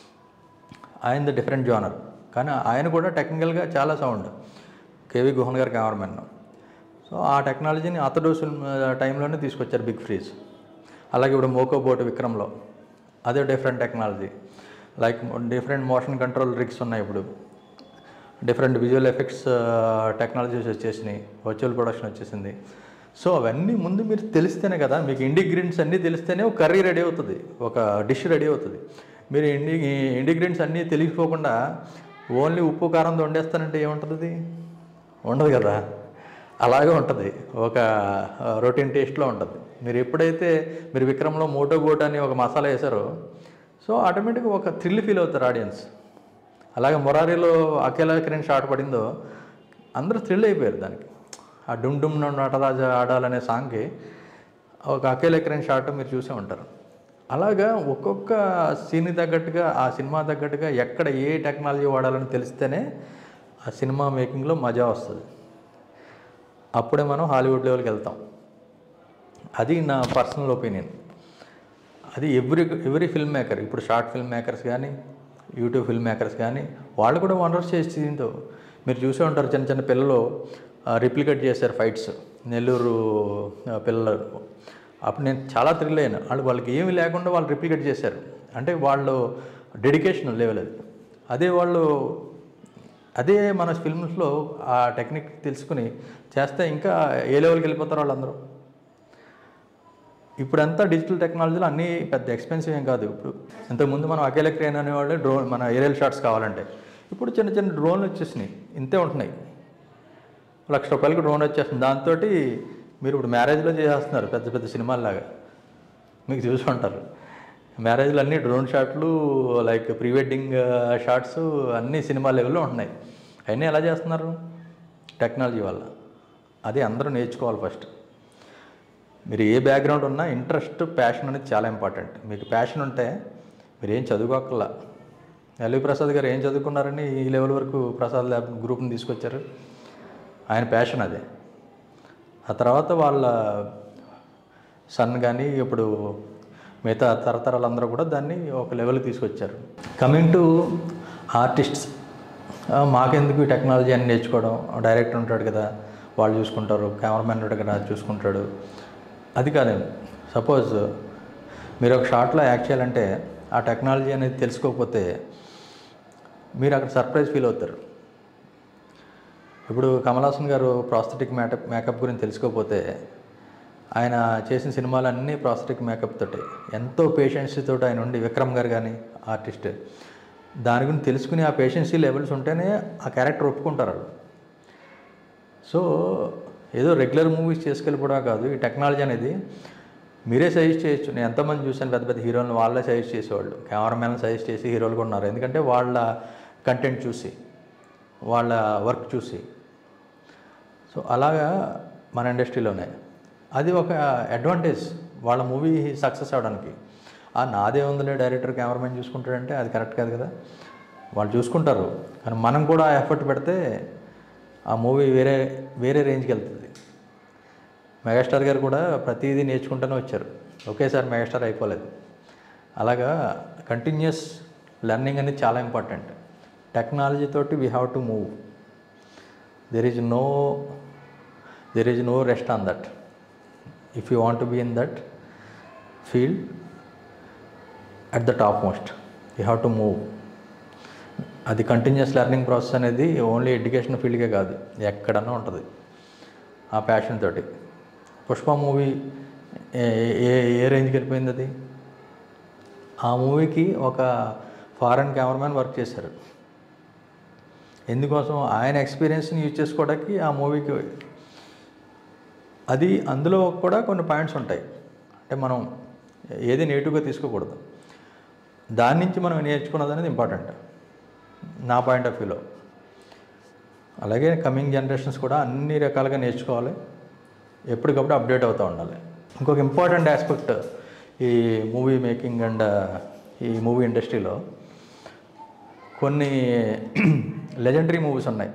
ఆయన ద డిఫరెంట్ జానర్ కానీ ఆయన కూడా టెక్నికల్గా చాలా సౌండ్ కేవీ గుహన్ గారు కెమెరామెన్ సో ఆ టెక్నాలజీని అతడు సినిమా టైంలోనే తీసుకొచ్చారు బిగ్ ఫ్రీజ్ అలాగే ఇప్పుడు మోకో బోట్ విక్రమ్లో అదే different technology like different motion control rigs ఉన్నాయి ఇప్పుడు డిఫరెంట్ విజువల్ ఎఫెక్ట్స్ టెక్నాలజీస్ వచ్చేసినాయి వర్చువల్ ప్రొడక్షన్ వచ్చేసింది సో అవన్నీ ముందు మీరు తెలిస్తేనే కదా మీకు ఇండిగ్రెంట్స్ అన్నీ తెలిస్తేనే ఒక కర్రీ రెడీ అవుతుంది ఒక డిష్ రెడీ అవుతుంది మీరు ఇండి ఇండిగ్రెంట్స్ అన్నీ తెలియకపోకుండా ఓన్లీ ఉప్పు కారంతో వండేస్తానంటే ఏముంటుంది ఉండదు కదా అలాగే ఉంటుంది ఒక రొటీన్ టేస్ట్లో ఉంటుంది మీరు ఎప్పుడైతే మీరు విక్రమ్లో మోటో గోట్ అని ఒక మసాలా వేసారో సో ఆటోమేటిక్గా ఒక థ్రిల్ ఫీల్ అవుతారు ఆడియన్స్ అలాగే మొరారీలో అకేలా కిరణ్ షాట్ పడిందో అందరూ థ్రిల్ అయిపోయారు దానికి ఆ డుమ్ డుమ్ నటరాజ ఆడాలనే సాంగ్కి ఒక అకేలా కిరణ్ షాట్ మీరు చూసే ఉంటారు అలాగా ఒక్కొక్క సీన్ తగ్గట్టుగా ఆ సినిమా తగ్గట్టుగా ఎక్కడ ఏ టెక్నాలజీ వాడాలని తెలిస్తేనే ఆ సినిమా మేకింగ్లో మజా వస్తుంది అప్పుడే మనం హాలీవుడ్ లెవెల్కి వెళ్తాం అది నా పర్సనల్ ఒపీనియన్ అది ఎవ్రీ ఎవ్రీ ఫిల్మ్ మేకర్ ఇప్పుడు షార్ట్ ఫిల్మ్ మేకర్స్ కానీ యూట్యూబ్ ఫిల్మ్ మేకర్స్ కానీ వాళ్ళు కూడా వండర్స్ చేసి దీంతో మీరు చూసే ఉంటారు చిన్న చిన్న పిల్లలు రిప్లికేట్ చేశారు ఫైట్స్ నెల్లూరు ఆ, పిల్లలు అప్పుడు నేను చాలా థ్రిల్ అయ్యాను వాళ్ళు వాళ్ళకి ఏమీ లేకుండా వాళ్ళు రిప్లికేట్ చేశారు అంటే వాళ్ళు డెడికేషన్ లెవెల్ అది అదే వాళ్ళు అదే మన ఫిల్మ్స్లో ఆ టెక్నిక్ తెలుసుకుని చేస్తే ఇంకా ఏ లెవెల్కి వెళ్ళిపోతారు వాళ్ళందరూ ఇప్పుడంతా డిజిటల్ టెక్నాలజీలో అన్నీ పెద్ద ఎక్స్పెన్సివ్ ఏం కాదు ఇప్పుడు ఇంతకుముందు మనం అకేల క్రేన్ అనేవాళ్ళు డ్రోన్ మన ఏరియల్ షాట్స్ కావాలంటే ఇప్పుడు చిన్న చిన్న డ్రోన్లు వచ్చేసినాయి ఇంతే ఉంటున్నాయి లక్ష రూపాయలకి డ్రోన్ వచ్చేస్తుంది దాంతో మీరు ఇప్పుడు మ్యారేజ్లో చేసేస్తున్నారు పెద్ద పెద్ద సినిమాల్లాగా మీకు చూసి ఉంటారు మ్యారేజ్లో అన్ని డ్రోన్ షాట్లు లైక్ ప్రీ వెడ్డింగ్ షాట్స్ అన్ని సినిమా లెవెల్లో ఉంటున్నాయి అవన్నీ ఎలా చేస్తున్నారు టెక్నాలజీ వల్ల అది అందరూ నేర్చుకోవాలి ఫస్ట్ మీరు ఏ బ్యాక్గ్రౌండ్ ఉన్నా ఇంట్రెస్ట్ ప్యాషన్ అనేది చాలా ఇంపార్టెంట్ మీకు ప్యాషన్ ఉంటే మీరు ఏం చదువుకోకల్లా ఎల్వి ప్రసాద్ గారు ఏం చదువుకున్నారని ఈ లెవెల్ వరకు ప్రసాద్ ల్యాబ్ గ్రూప్ని తీసుకొచ్చారు ఆయన ప్యాషన్ అదే ఆ తర్వాత వాళ్ళ సన్ కానీ ఇప్పుడు మిగతా తరతరాలందరూ కూడా దాన్ని ఒక లెవెల్కి తీసుకొచ్చారు కమింగ్ టు ఆర్టిస్ట్స్ మాకెందుకు ఈ టెక్నాలజీ అని నేర్చుకోవడం డైరెక్టర్ ఉంటాడు కదా వాళ్ళు చూసుకుంటారు కెమెరామెన్ ఉంటాడు కదా చూసుకుంటాడు అది కాదండి సపోజ్ మీరు ఒక షార్ట్లో యాక్ట్ చేయాలంటే ఆ టెక్నాలజీ అనేది తెలుసుకోకపోతే మీరు అక్కడ సర్ప్రైజ్ ఫీల్ అవుతారు ఇప్పుడు కమల్ హాసన్ గారు ప్రాస్థెటిక్ మేకప్ మేకప్ గురించి తెలుసుకోకపోతే ఆయన చేసిన సినిమాలన్నీ ప్రాస్థెటిక్ మేకప్ తోటి ఎంతో పేషెన్సీ తోటి ఆయన ఉండి విక్రమ్ గారు కానీ ఆర్టిస్ట్ దాని గురించి తెలుసుకుని ఆ పేషెన్సీ లెవెల్స్ ఉంటేనే ఆ క్యారెక్టర్ ఒప్పుకుంటారు వాళ్ళు సో ఏదో రెగ్యులర్ మూవీస్ చేసుకెళ్ళిపోవడం కాదు ఈ టెక్నాలజీ అనేది మీరే సజెస్ట్ చేయొచ్చు నేను ఎంతమంది చూశాను పెద్ద పెద్ద హీరోలను వాళ్ళే సజెస్ట్ చేసేవాళ్ళు కెమెరామెన్ సజెస్ట్ చేసి హీరోలు కూడా ఉన్నారు ఎందుకంటే వాళ్ళ కంటెంట్ చూసి వాళ్ళ వర్క్ చూసి సో అలాగా మన ఇండస్ట్రీలోనే అది ఒక అడ్వాంటేజ్ వాళ్ళ మూవీ సక్సెస్ అవడానికి ఆ నాదే ఉందిలే డైరెక్టర్ కెమెరామెన్ చూసుకుంటాడంటే అది కరెక్ట్ కాదు కదా వాళ్ళు చూసుకుంటారు కానీ మనం కూడా ఎఫర్ట్ పెడితే ఆ మూవీ వేరే వేరే రేంజ్కి వెళ్తుంది మెగాస్టార్ గారు కూడా ప్రతిదీ నేర్చుకుంటూనే వచ్చారు ఒకేసారి మెగాస్టార్ అయిపోలేదు అలాగా కంటిన్యూస్ లెర్నింగ్ అనేది చాలా ఇంపార్టెంట్ టెక్నాలజీ తోటి we have to move there is no there is no rest on that if you want be in that field at the top most you have to move అది continuous learning process అనేది only education ఫీల్డ్కే కాదు ఎక్కడన్నా ఉంటుంది ఆ passion తోటి Pushpa movie ఏ ఏ ఏ రేంజ్కి వెళ్ళిపోయింది అది ఆ మూవీకి ఒక ఫారెన్ కెమెరామ్యాన్ వర్క్ చేశారు ఎందుకోసం ఆయన ఎక్స్పీరియన్స్ని యూజ్ చేసుకోవడానికి ఆ మూవీకి అది అందులో కూడా కొన్ని పాయింట్స్ ఉంటాయి అంటే మనం ఏది నెగిటివ్గా తీసుకోకూడదు దాని నుంచి మనం నేర్చుకున్నది అనేది ఇంపార్టెంట్ నా పాయింట్ ఆఫ్ వ్యూలో అలాగే కమింగ్ జనరేషన్స్ కూడా అన్ని రకాలుగా నేర్చుకోవాలి ఎప్పటికప్పుడు అప్డేట్ అవుతూ ఉండాలి ఇంకొక ఇంపార్టెంట్ ఆస్పెక్ట్ ఈ మూవీ మేకింగ్ అండ్ ఈ మూవీ ఇండస్ట్రీలో కొన్ని లెజెండరీ మూవీస్ ఉన్నాయి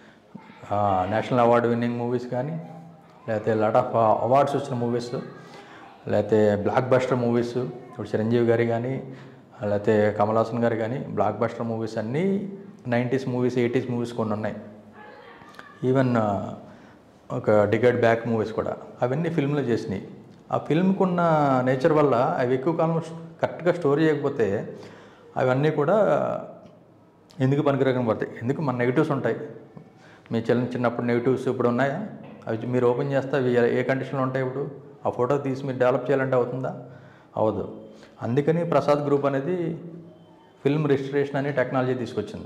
నేషనల్ అవార్డు విన్నింగ్ మూవీస్ కానీ లేకపోతే లాట్ ఆఫ్ అవార్డ్స్ వచ్చిన మూవీస్ లేకపోతే బ్లాక్ బస్టర్ మూవీస్ ఇప్పుడు చిరంజీవి గారి కానీ లేకపోతే కమల్ హాసన్ గారు కానీ బ్లాక్ బస్టర్ మూవీస్ అన్నీ నైంటీస్ మూవీస్ ఎయిటీస్ మూవీస్ కొన్ని ఉన్నాయి ఈవెన్ ఒక డిగైడ్ బ్యాక్ మూవీస్ కూడా అవన్నీ ఫిల్మ్లో చేసినాయి ఆ ఫిల్మ్కి ఉన్న నేచర్ వల్ల అవి ఎక్కువ కాలం కరెక్ట్గా స్టోరీ చేయకపోతే అవన్నీ కూడా ఎందుకు పనికిరకం పడతాయి ఎందుకు మన నెగిటివ్స్ ఉంటాయి మీ చిన్న చిన్నప్పుడు నెగిటివ్స్ ఇప్పుడు ఉన్నాయా అవి మీరు ఓపెన్ చేస్తే అవి ఏ కండిషన్లో ఉంటాయి ఇప్పుడు ఆ ఫోటో తీసి మీరు డెవలప్ చేయాలంటే అవుతుందా అవ్వదు అందుకని ప్రసాద్ గ్రూప్ అనేది ఫిల్మ్ రిజిస్ట్రేషన్ అనే టెక్నాలజీ తీసుకొచ్చింది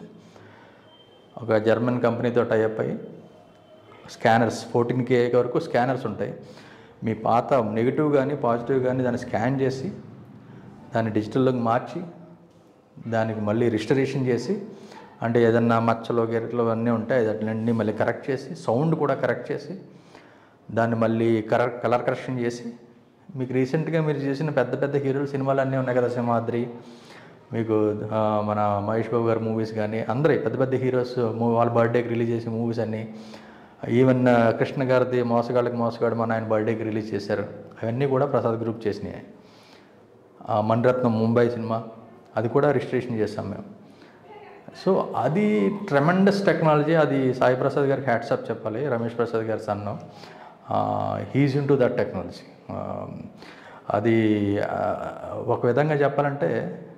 ఒక జర్మన్ కంపెనీతో టైఅప్ అయ్యి స్కానర్స్ ఫోర్టీన్ కే వరకు స్కానర్స్ ఉంటాయి మీ పాత నెగిటివ్ కానీ పాజిటివ్ కానీ దాన్ని స్కాన్ చేసి దాన్ని డిజిటల్లోకి మార్చి దానికి మళ్ళీ రిజిస్టరేషన్ చేసి అంటే ఏదన్నా మచ్చలు గెరట్లు అన్నీ ఉంటాయి అట్లన్నీ మళ్ళీ కరెక్ట్ చేసి సౌండ్ కూడా కరెక్ట్ చేసి దాన్ని మళ్ళీ కలర్ కలర్ కరెక్షన్ చేసి మీకు రీసెంట్గా మీరు చేసిన పెద్ద పెద్ద హీరోల సినిమాలు అన్నీ ఉన్నాయి కదా సింహాద్రి మీకు ఆ, మన మహేష్ బాబు గారి మూవీస్ కానీ అందరి పెద్ద పెద్ద హీరోస్ మూ- వాళ్ళ బర్త్డేకి రిలీజ్ చేసే మూవీస్ అన్నీ ఈవెన్ ఆ, కృష్ణ గారిది మోసగాళ్ళకి మోసగాడు మన ఆయన బర్త్డేకి రిలీజ్ చేశారు అవన్నీ కూడా ప్రసాద్ గ్రూప్ చేసినాయి ఆ, మణిరత్నం ముంబై సినిమా అది కూడా రిజిస్ట్రేషన్ చేస్తాం మేము సో అది ట్రెమెండస్ టెక్నాలజీ అది సాయి ప్రసాద్ గారికి హ్యాట్సాప్ చెప్పాలి రమేష్ ప్రసాద్ గారి son he's into that technology అది ఆ, ఒక విధంగా చెప్పాలంటే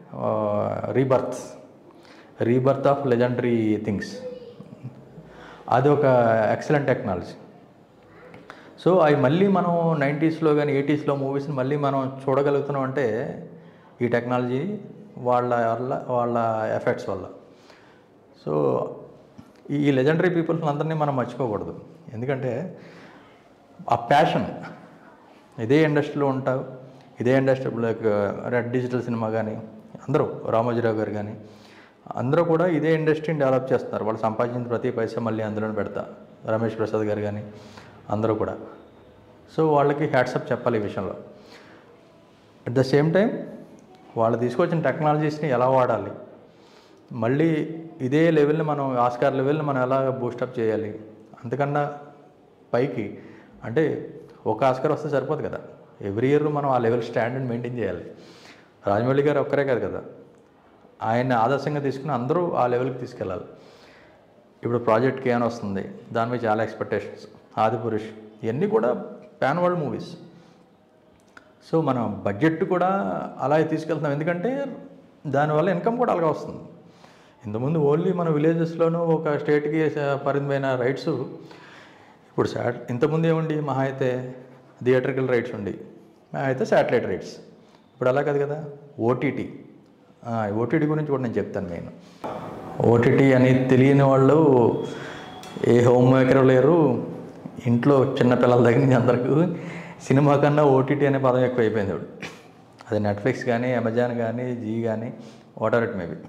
rebirth rebirth of legendary things అది ఒక ఎక్సలెంట్ టెక్నాలజీ సో అవి మళ్ళీ మనం నైంటీస్లో కానీ ఎయిటీస్లో మూవీస్ని మళ్ళీ మనం చూడగలుగుతున్నాం అంటే ఈ టెక్నాలజీ వాళ్ళ వల్ల వాళ్ళ ఎఫెక్ట్స్ వల్ల సో ఈ లెజెండరీ పీపుల్స్ అందరినీ మనం మర్చిపోకూడదు ఎందుకంటే ఆ ప్యాషన్ ఇదే ఇండస్ట్రీలో ఉంటావు ఇదే industry like red digital cinema కానీ అందరూ రామోజీరావు గారు కానీ అందరూ కూడా ఇదే ఇండస్ట్రీని డెవలప్ చేస్తున్నారు వాళ్ళు సంపాదించిన ప్రతి పైసా మళ్ళీ అందులోనే పెడతా రమేష్ ప్రసాద్ గారు కానీ అందరూ కూడా సో వాళ్ళకి హ్యాట్సప్ చెప్పాలి ఈ విషయంలో అట్ ద సేమ్ టైం వాళ్ళు తీసుకొచ్చిన టెక్నాలజీస్ని ఎలా వాడాలి మళ్ళీ ఇదే లెవెల్ని మనం ఆస్కార్ లెవెల్ని మనం ఎలా బూస్టప్ చేయాలి అంతకన్నా పైకి అంటే ఒక ఆస్కార్ వస్తే సరిపోదు కదా ఎవ్రీ ఇయర్ మనం ఆ లెవెల్ స్టాండర్డ్ మెయింటైన్ చేయాలి రాజమౌళి గారు ఒక్కరే కాదు కదా ఆయన ఆదర్శంగా తీసుకుని అందరూ ఆ లెవెల్కి తీసుకెళ్ళాలి ఇప్పుడు ప్రాజెక్ట్ కేన్ వస్తుంది దాని మీద చాలా ఎక్స్పెక్టేషన్స్ ఆదిపురుష్ ఇవన్నీ కూడా పాన్ వరల్డ్ మూవీస్ సో మనం బడ్జెట్ కూడా అలాగే తీసుకెళ్తున్నాం ఎందుకంటే దానివల్ల ఇన్కమ్ కూడా అలాగే వస్తుంది ఇంతకుముందు ఓన్లీ మన విలేజెస్లోనూ ఒక స్టేట్కి పరిమితమైన రైట్స్ ఇప్పుడు శాట్ ఇంతకుముందు ఏముండి మహా అయితే థియేటర్కల్ రైట్స్ ఉండి మహా అయితే శాటిలైట్ రైట్స్ ఇప్పుడు అలా కాదు కదా ఓటీటీ ఓటీటీ గురించి కూడా నేను చెప్తాను నేను ఓటీటీ అని తెలియని వాళ్ళు ఏ హోమ్ మేకర్ లేరు ఇంట్లో చిన్న పిల్లల దగ్గర నుంచి అందరికీ సినిమా కన్నా ఓటీటీ అనే పదం ఎక్కువ అయిపోయింది ఇప్పుడు అది నెట్ఫ్లిక్స్ కానీ అమెజాన్ కానీ జీ కానీ వాటర్ ఇట్ మేబీ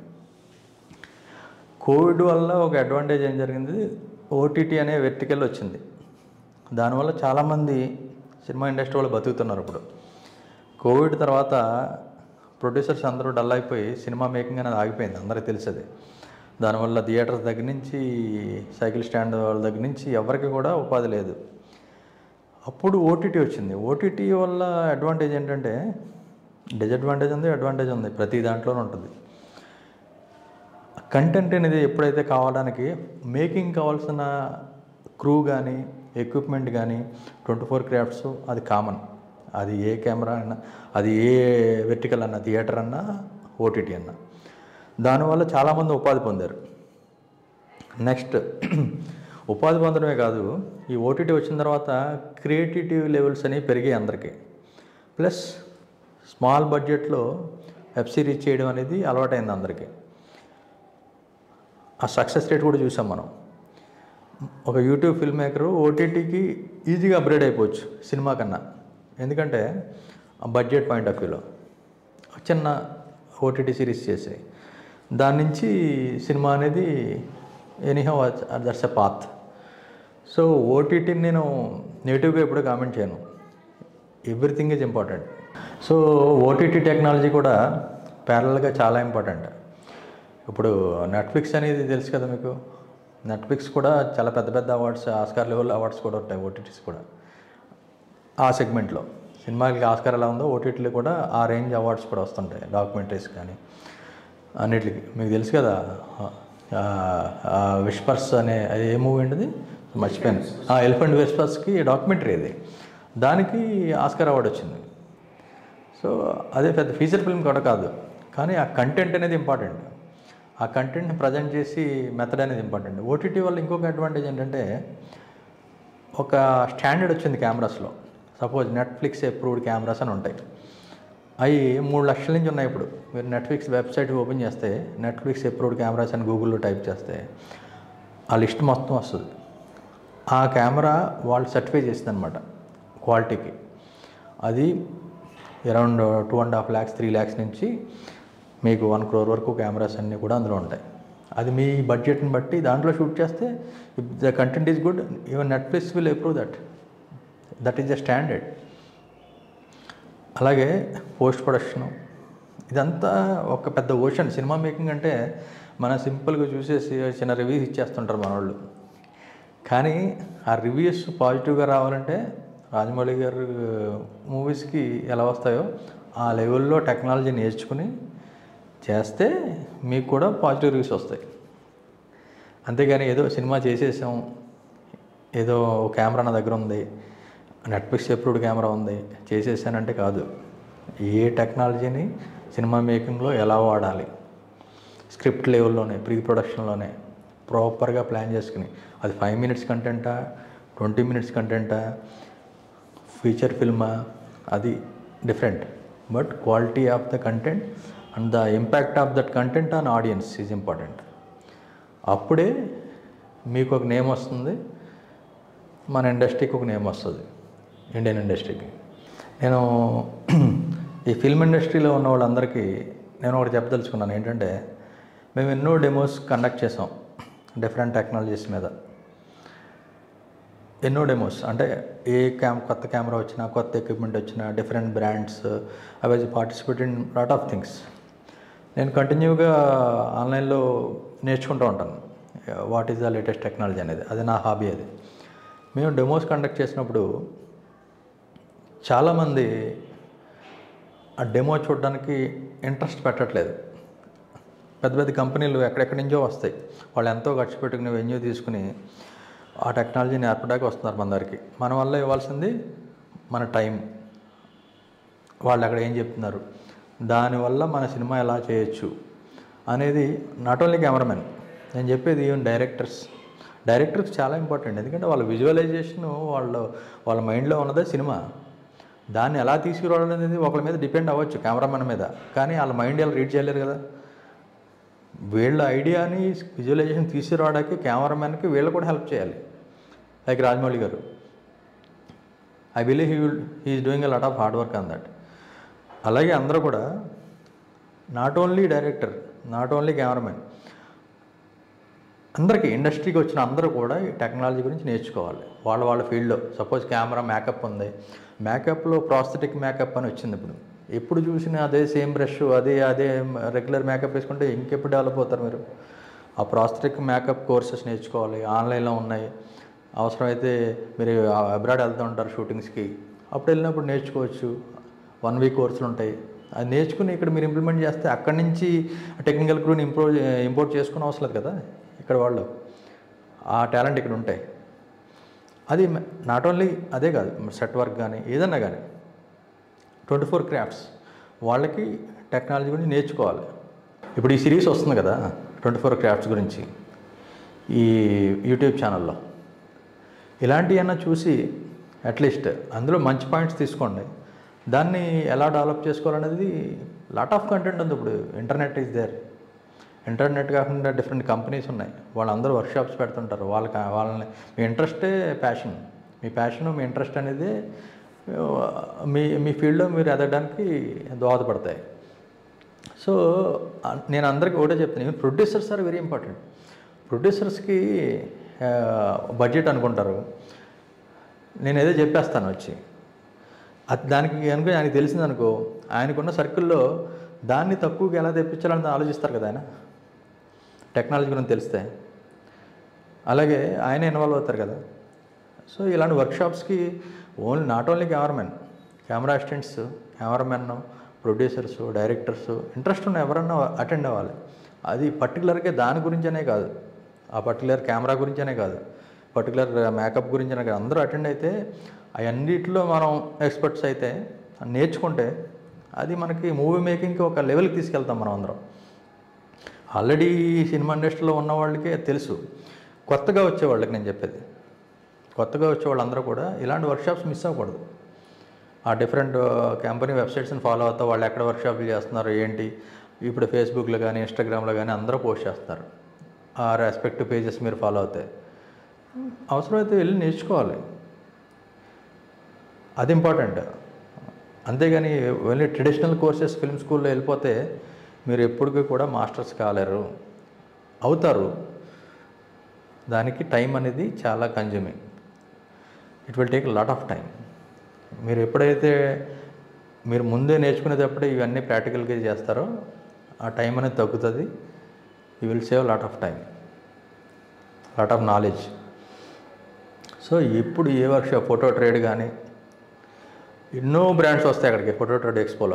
కోవిడ్ వల్ల ఒక అడ్వాంటేజ్ ఏం జరిగింది ఓటీటీ అనే వెర్టికల్ వచ్చింది దానివల్ల చాలామంది సినిమా ఇండస్ట్రీ వాళ్ళు బతుకుతున్నారు ఇప్పుడు కోవిడ్ తర్వాత ప్రొడ్యూసర్స్ అందరూ డల్ అయిపోయి సినిమా మేకింగ్ అనేది ఆగిపోయింది అందరికీ తెలిసేది దానివల్ల థియేటర్స్ దగ్గర నుంచి సైకిల్ స్టాండ్ వాళ్ళ దగ్గర నుంచి ఎవరికి కూడా ఉపాధి లేదు అప్పుడు ఓటీటీ వచ్చింది ఓటీటీ వల్ల అడ్వాంటేజ్ ఏంటంటే డిసడ్వాంటేజ్ ఉంది అడ్వాంటేజ్ ఉంది ప్రతి దాంట్లోనే ఉంటుంది కంటెంట్ అనేది ఎప్పుడైతే కావడానికి మేకింగ్ కావాల్సిన క్రూ కానీ ఎక్విప్మెంట్ కానీ ట్వంటీ ఫోర్ క్రాఫ్ట్స్ అది కామన్ అది ఏ కెమెరా అన్నా అది ఏ వెర్టికల్ అన్నా థియేటర్ అన్నా ఓటీటీ అన్నా దానివల్ల చాలామంది ఉపాధి పొందారు నెక్స్ట్ ఉపాధి పొందడమే కాదు ఈ ఓటీటీ వచ్చిన తర్వాత క్రియేటివిటీ లెవెల్స్ అనేవి పెరిగాయి అందరికీ ప్లస్ స్మాల్ బడ్జెట్లో వెబ్ సిరీస్ చేయడం అనేది అలవాటైంది అందరికీ ఆ సక్సెస్ రేట్ కూడా చూసాం మనం ఒక యూట్యూబ్ ఫిల్మ్ మేకర్ ఓటీటీకి ఈజీగా అప్గ్రేడ్ అయిపోవచ్చు సినిమా కన్నా ఎందుకంటే ఆ బడ్జెట్ పాయింట్ ఆఫ్ వ్యూలో చిన్న ఓటీటీ సిరీస్ చేసి దాని నుంచి సినిమా అనేది anyhow that's a path so ఓటీటీని నేను నెగిటివ్గా ఎప్పుడూ కామెంట్ చేయను everything is important so OTT technology కూడా ప్యారల్గా చాలా ఇంపార్టెంట్ ఇప్పుడు నెట్ఫ్లిక్స్ అనేది తెలుసు కదా మీకు నెట్ఫ్లిక్స్ కూడా చాలా పెద్ద పెద్ద అవార్డ్స్ ఆస్కార్ లెవెల్ అవార్డ్స్ కూడా ఉంటాయి ఓటీటీస్ కూడా ఆ సెగ్మెంట్లో సినిమాలకి ఆస్కార్ ఎలా ఉందో ఓటీటీలో కూడా ఆ రేంజ్ అవార్డ్స్ కూడా వస్తుంటాయి డాక్యుమెంటరీస్ కానీ అన్నిటికి మీకు తెలుసు కదా విష్పర్స్ అనే అది ఏ మూవీ అండి మర్చిపోయాను ఎలిఫెంట్ విస్పర్స్కి డాక్యుమెంటరీ అది దానికి ఆస్కార్ అవార్డు వచ్చింది సో అదే పెద్ద ఫీచర్ ఫిల్మ్ కూడా కాదు కానీ ఆ కంటెంట్ అనేది ఇంపార్టెంట్ ఆ కంటెంట్ని ప్రజెంట్ చేసి మెథడ్ అనేది ఇంపార్టెంట్ ఓటీటీ వల్ల ఇంకొక అడ్వాంటేజ్ ఏంటంటే ఒక స్టాండర్డ్ వచ్చింది కెమెరాస్లో సపోజ్ నెట్ఫ్లిక్స్ అప్రూవ్డ్ కెమెరాస్ అని ఉంటాయి అవి మూడు లక్షల నుంచి ఉన్నాయి ఇప్పుడు మీరు నెట్ఫ్లిక్స్ వెబ్సైట్ ఓపెన్ చేస్తే నెట్ఫ్లిక్స్ అప్రూవ్డ్ కెమెరాస్ అని గూగుల్లో టైప్ చేస్తే ఆ లిస్ట్ మొత్తం వస్తుంది ఆ కెమెరా వాళ్ళు సర్టిఫై చేసింది అనమాట క్వాలిటీకి అది around two and half lakhs three lakhs నుంచి మీకు వన్ క్రోర్ వరకు కెమెరాస్ అన్నీ కూడా అందులో ఉంటాయి అది మీ బడ్జెట్ని బట్టి దాంట్లో షూట్ చేస్తే if the content is good even Netflix will approve that that is the standard అలాగే పోస్ట్ ప్రొడక్షను ఇదంతా ఒక పెద్ద ఓషన్ సినిమా మేకింగ్ అంటే మనం సింపుల్గా చూసేసి చిన్న రివ్యూస్ ఇచ్చేస్తుంటారు మన వాళ్ళు కానీ ఆ రివ్యూస్ పాజిటివ్గా రావాలంటే రాజమౌళి గారు మూవీస్కి ఎలా వస్తాయో ఆ లెవెల్లో టెక్నాలజీ నేర్చుకుని చేస్తే మీకు కూడా పాజిటివ్ రివ్యూస్ వస్తాయి అంతేగాని ఏదో సినిమా చేసేసాం ఏదో కెమెరా నా దగ్గర ఉంది నెట్ఫ్లిక్స్ అప్రూవ్డ్ కెమెరా ఉంది చేసేసానంటే కాదు ఏ టెక్నాలజీని సినిమా మేకింగ్లో ఎలా వాడాలి స్క్రిప్ట్ లెవెల్లోనే ప్రీ ప్రొడక్షన్లోనే ప్రాపర్గా ప్లాన్ చేసుకుని అది ఫైవ్ మినిట్స్ కంటెంటా ట్వంటీ మినిట్స్ కంటెంటా ఫీచర్ ఫిల్మా అది different but quality of the content and the impact of that content on audience is important అప్పుడే మీకు ఒక నేమ్ వస్తుంది మన ఇండస్ట్రీకి ఒక నేమ్ వస్తుంది ఇండియన్ ఇండస్ట్రీకి నేను ఈ ఫిల్మ్ ఇండస్ట్రీలో ఉన్న వాళ్ళందరికీ నేను ఒకటి చెప్పదలుచుకున్నాను ఏంటంటే మేము ఎన్నో డెమోస్ కండక్ట్ చేసాం డిఫరెంట్ టెక్నాలజీస్ మీద ఎన్నో డెమోస్ అంటే ఏ క్యామ్ కొత్త కెమెరా వచ్చినా కొత్త ఎక్విప్మెంట్ వచ్చినా డిఫరెంట్ బ్రాండ్స్ అవి participate in lot of things నేను కంటిన్యూగా ఆన్లైన్లో నేర్చుకుంటూ ఉంటాను what is the latest technology అనేది అది నా హాబీ అది మేము డెమోస్ కండక్ట్ చేసినప్పుడు చాలామంది ఆ డెమో చూడడానికి ఇంట్రెస్ట్ పెట్టట్లేదు పెద్ద పెద్ద కంపెనీలు ఎక్కడెక్కడి నుంచో వస్తాయి వాళ్ళు ఎంతో ఖర్చు పెట్టుకుని వెన్యూ తీసుకుని ఆ టెక్నాలజీ నేర్పడానికి వస్తున్నారు మన దగ్గరికి మన వల్ల ఇవ్వాల్సింది మన టైం వాళ్ళు అక్కడ ఏం చెప్తున్నారు దానివల్ల మన సినిమా ఎలా చేయొచ్చు అనేది నాట్ ఓన్లీ కెమెరామెన్ నేను చెప్పేది ఈవెన్ డైరెక్టర్స్ డైరెక్టర్స్ చాలా ఇంపార్టెంట్ ఎందుకంటే వాళ్ళ విజువలైజేషన్ వాళ్ళ వాళ్ళ మైండ్లో ఉన్నదే సినిమా దాన్ని ఎలా తీసుకురావడం అనేది ఒకరి మీద డిపెండ్ అవ్వచ్చు కెమెరామెన్ మీద కానీ వాళ్ళ మైండ్ ఎలా రీడ్ చేయలేరు కదా వీళ్ళ ఐడియాని విజువలైజేషన్ తీసుకురావడానికి కెమెరామెన్కి వీళ్ళు కూడా హెల్ప్ చేయాలి like Rajamouli garu I believe he will he is doing a lot of hard work on that అలాగే అందరూ కూడా not only director not only cameraman అందరికీ ఇండస్ట్రీకి వచ్చిన అందరూ కూడా ఈ టెక్నాలజీ గురించి నేర్చుకోవాలి వాళ్ళ వాళ్ళ ఫీల్డ్లో సపోజ్ కెమెరా మేకప్ ఉంది మేకప్లో ప్రాస్థెటిక్ మేకప్ అని వచ్చింది ఇప్పుడు ఎప్పుడు చూసినా అదే సేమ్ బ్రష్ అదే అదే రెగ్యులర్ మేకప్ వేసుకుంటే ఇంకెప్పుడు డెవలప్ అవుతారు మీరు ఆ ప్రాస్థెటిక్ మేకప్ కోర్సెస్ నేర్చుకోవాలి ఆన్లైన్లో ఉన్నాయి అవసరమైతే మీరు అబ్రాడ్ వెళ్తూ ఉంటారు షూటింగ్స్కి అప్పుడు వెళ్ళినప్పుడు నేర్చుకోవచ్చు వన్ వీక్ కోర్సులు ఉంటాయి అది నేర్చుకుని ఇక్కడ మీరు ఇంప్లిమెంట్ చేస్తే అక్కడి నుంచి టెక్నికల్ క్రూని ఇంప్రూవ్ ఇంపోర్ట్ చేసుకుని అవసరం లేదు కదా ఇక్కడ వాళ్ళు ఆ టాలెంట్ ఇక్కడ ఉంటాయి అది నాట్ ఓన్లీ అదే కాదు సెట్ వర్క్ కానీ ఏదన్నా కానీ ట్వంటీ ఫోర్ క్రాఫ్ట్స్ వాళ్ళకి టెక్నాలజీ గురించి నేర్చుకోవాలి ఇప్పుడు ఈ సిరీస్ వస్తుంది కదా ట్వంటీ ఫోర్ క్రాఫ్ట్స్ గురించి ఈ యూట్యూబ్ ఛానల్లో ఇలాంటివన్నా చూసి అట్లీస్ట్ అందులో మంచి పాయింట్స్ తీసుకోండి దాన్ని ఎలా డెవలప్ చేసుకోవాలనేది లాట్ ఆఫ్ కంటెంట్ ఉంది ఇప్పుడు ఇంటర్నెట్ ఈజ్ దేర్ ఇంటర్నెట్ కాకుండా డిఫరెంట్ కంపెనీస్ ఉన్నాయి వాళ్ళందరూ వర్క్షాప్స్ పెడుతుంటారు వాళ్ళకి వాళ్ళని మీ ఇంట్రెస్టే ప్యాషన్ మీ ప్యాషన్ మీ ఇంట్రెస్ట్ అనేది ఆ, మీ మీ ఫీల్డ్లో మీరు ఎదగడానికి దోహదపడతాయి సో ఆ, నేను అందరికీ ఒకటే చెప్తాను ప్రొడ్యూసర్స్ ఆర్ వెరీ ఇంపార్టెంట్ ప్రొడ్యూసర్స్కి బడ్జెట్ అనుకుంటారు నేను ఏదో చెప్పేస్తాను వచ్చి అది దానికి కనుక ఆయనకి తెలిసిందనుకో ఆయనకున్న సర్కిల్లో దాన్ని తక్కువకి ఎలా తెప్పించాలని ఆలోచిస్తారు కదా ఆయన టెక్నాలజీ గురించి తెలిస్తే అలాగే ఆయన ఇన్వాల్వ్ అవుతారు కదా సో ఇలాంటి వర్క్షాప్స్కి only not only cameraman camera assistants cameraman producers directors interest ఉన్న ఎవరన్నా అటెండ్ అవ్వాలి అది పర్టికులర్గా దాని గురించనే కాదు ఆ పర్టికులర్ కెమెరా గురించనే కాదు పర్టికులర్ మేకప్ గురించనే కాదు అందరూ అటెండ్ అయితే అవన్నిటిలో మనం ఎక్స్పర్ట్స్ అయితే నేర్చుకుంటే అది మనకి మూవీ మేకింగ్కి ఒక లెవెల్కి తీసుకెళ్తాం మనం అందరం ఆల్రెడీ సినిమా ఇండస్ట్రీలో ఉన్న వాళ్ళకే తెలుసు కొత్తగా వచ్చే వాళ్ళకి నేను చెప్పేది కొత్తగా వచ్చే వాళ్ళందరూ కూడా ఇలాంటి వర్క్షాప్స్ మిస్ అవ్వకూడదు ఆ డిఫరెంట్ కంపెనీ వెబ్సైట్స్ని ఫాలో అవుతా వాళ్ళు ఎక్కడ వర్క్షాప్లు చేస్తున్నారు ఏంటి ఇప్పుడు ఫేస్బుక్లో కానీ ఇన్స్టాగ్రామ్లో కానీ అందరూ పోస్ట్ చేస్తారు ఆ రెస్పెక్ట్ పేజెస్ మీరు ఫాలో అవుతాయి అవసరమైతే వెళ్ళి నేర్చుకోవాలి అది ఇంపార్టెంట్ అంతేగాని ఓన్లీ ట్రెడిషనల్ కోర్సెస్ ఫిల్మ్ స్కూల్లో వెళ్ళిపోతే మీరు ఎప్పటికీ కూడా మాస్టర్స్ కాలేరు అవుతారు దానికి టైం అనేది చాలా consuming it will take lot of time మీరు ఎప్పుడైతే మీరు ముందే నేర్చుకునేటప్పుడే ఇవన్నీ ప్రాక్టికల్గా చేస్తారో ఆ టైం అనేది తగ్గుతుంది you will save lot of time lot of knowledge so ఇప్పుడు ఏ వర్క్షాప్ ఫోటో ట్రేడ్ కానీ ఎన్నో బ్రాండ్స్ వస్తాయి అక్కడికి ఫోటో ట్రేడ్ ఎక్స్పోలో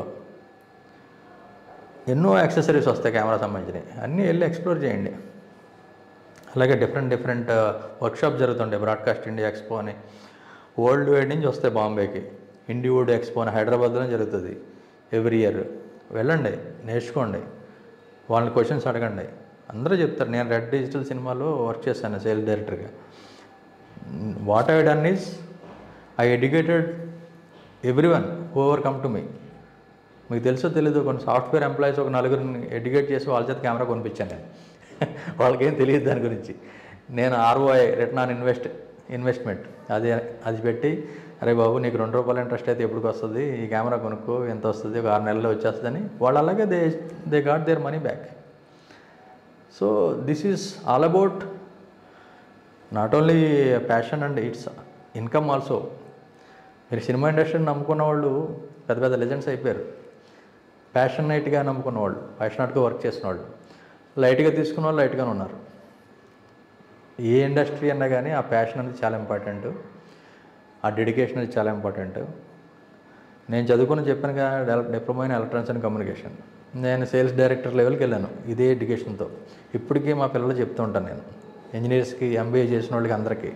ఎన్నో యాక్సెసరీస్ వస్తాయి కెమెరా సంబంధించినవి అన్నీ వెళ్ళి ఎక్స్ప్లోర్ చేయండి అలాగే డిఫరెంట్ డిఫరెంట్ వర్క్షాప్ జరుగుతుంటాయి బ్రాడ్కాస్ట్ ఇండియా ఎక్స్పో అని వరల్డ్ వైడ్ నుంచి వస్తాయి బాంబేకి ఇండివుడ్ ఎక్స్పో అని హైదరాబాద్లో జరుగుతుంది ఎవ్రీ ఇయర్ వెళ్ళండి నేర్చుకోండి వాళ్ళని క్వశ్చన్స్ అడగండి అందరూ చెప్తారు నేను రెడ్ డిజిటల్ సినిమాలో వర్క్ చేశాను సేల్స్ డైరెక్టర్గా what I done is I educated everyone over come to me మీకు తెలుసో తెలీదు కొన్ని సాఫ్ట్వేర్ ఎంప్లాయీస్ ఒక నలుగురిని ఎడ్యుకేట్ చేసి వాళ్ళ చేత కెమెరా కొనిపించాను నేను వాళ్ళకేం తెలియదు దాని గురించి నేను ROI return on invest investment అది అది పెట్టి అరే బాబు నీకు రెండు రూపాయల ఇంట్రెస్ట్ అయితే ఎప్పటికి వస్తుంది ఈ కెమెరా కొనుక్కో ఎంత వస్తుంది ఒక ఆరు నెలల్లో వచ్చేస్తుందని వాళ్ళు అలాగే they they got there money back so this is all about not only passion and it's income also మీరు సినిమా ఇండస్ట్రీని నమ్ముకున్న వాళ్ళు పెద్ద పెద్ద లెజెండ్స్ అయిపోయారు ప్యాషనేట్గా నమ్ముకున్న వాళ్ళు ప్యాషనెట్గా వర్క్ చేసిన వాళ్ళు లైట్గా తీసుకున్న వాళ్ళు లైట్గానే ఉన్నారు ఏ ఇండస్ట్రీ అన్నా కానీ ఆ ప్యాషన్ అనేది చాలా ఇంపార్టెంట్ ఆ డెడికేషన్ అనేది చాలా ఇంపార్టెంట్ నేను చదువుకుని చెప్పాను కదా diploma in electronics and communication నేను సేల్స్ డైరెక్టర్ లెవెల్కి వెళ్ళాను ఇదే ఎడ్యుకేషన్తో ఇప్పటికీ మా పిల్లలు చెప్తూ ఉంటాను నేను ఇంజనీర్స్కి ఎంబీఏ చేసిన వాళ్ళకి అందరికీ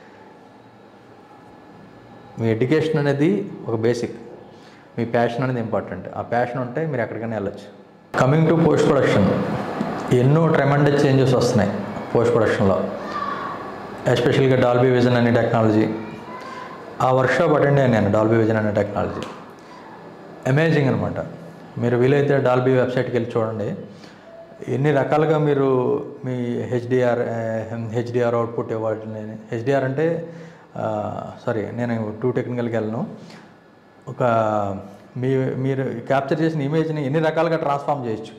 మీ ఎడ్యుకేషన్ అనేది ఒక బేసిక్ మీ ప్యాషన్ అనేది ఇంపార్టెంట్ ఆ ప్యాషన్ ఉంటే మీరు ఎక్కడికైనా వెళ్ళొచ్చు కమింగ్ టు పోస్ట్ ప్రొడక్షన్ ఎన్నో ట్రెమండస్ చేంజెస్ వస్తున్నాయి పోస్ట్ ప్రొడక్షన్లో ఎస్పెషల్గా డాల్బీ విజన్ అనే టెక్నాలజీ ఆ వర్క్షాప్ అటెండ్ అయ్యాను నేను డాల్బీ విజన్ అనే టెక్నాలజీ అమేజింగ్ అనమాట మీరు వీలైతే డాల్బీ వెబ్సైట్కి వెళ్ళి చూడండి ఎన్ని రకాలుగా మీరు మీ హెచ్డిఆర్ హెచ్డిఆర్ అవుట్పుట్ ఇవ్వాలి హెచ్డిఆర్ అంటే సారీ నేను టూ టెక్నికల్కి వెళ్ళను ఒక మీ మీరు క్యాప్చర్ చేసిన ఇమేజ్ని ఎన్ని రకాలుగా ట్రాన్స్ఫార్మ్ చేయొచ్చు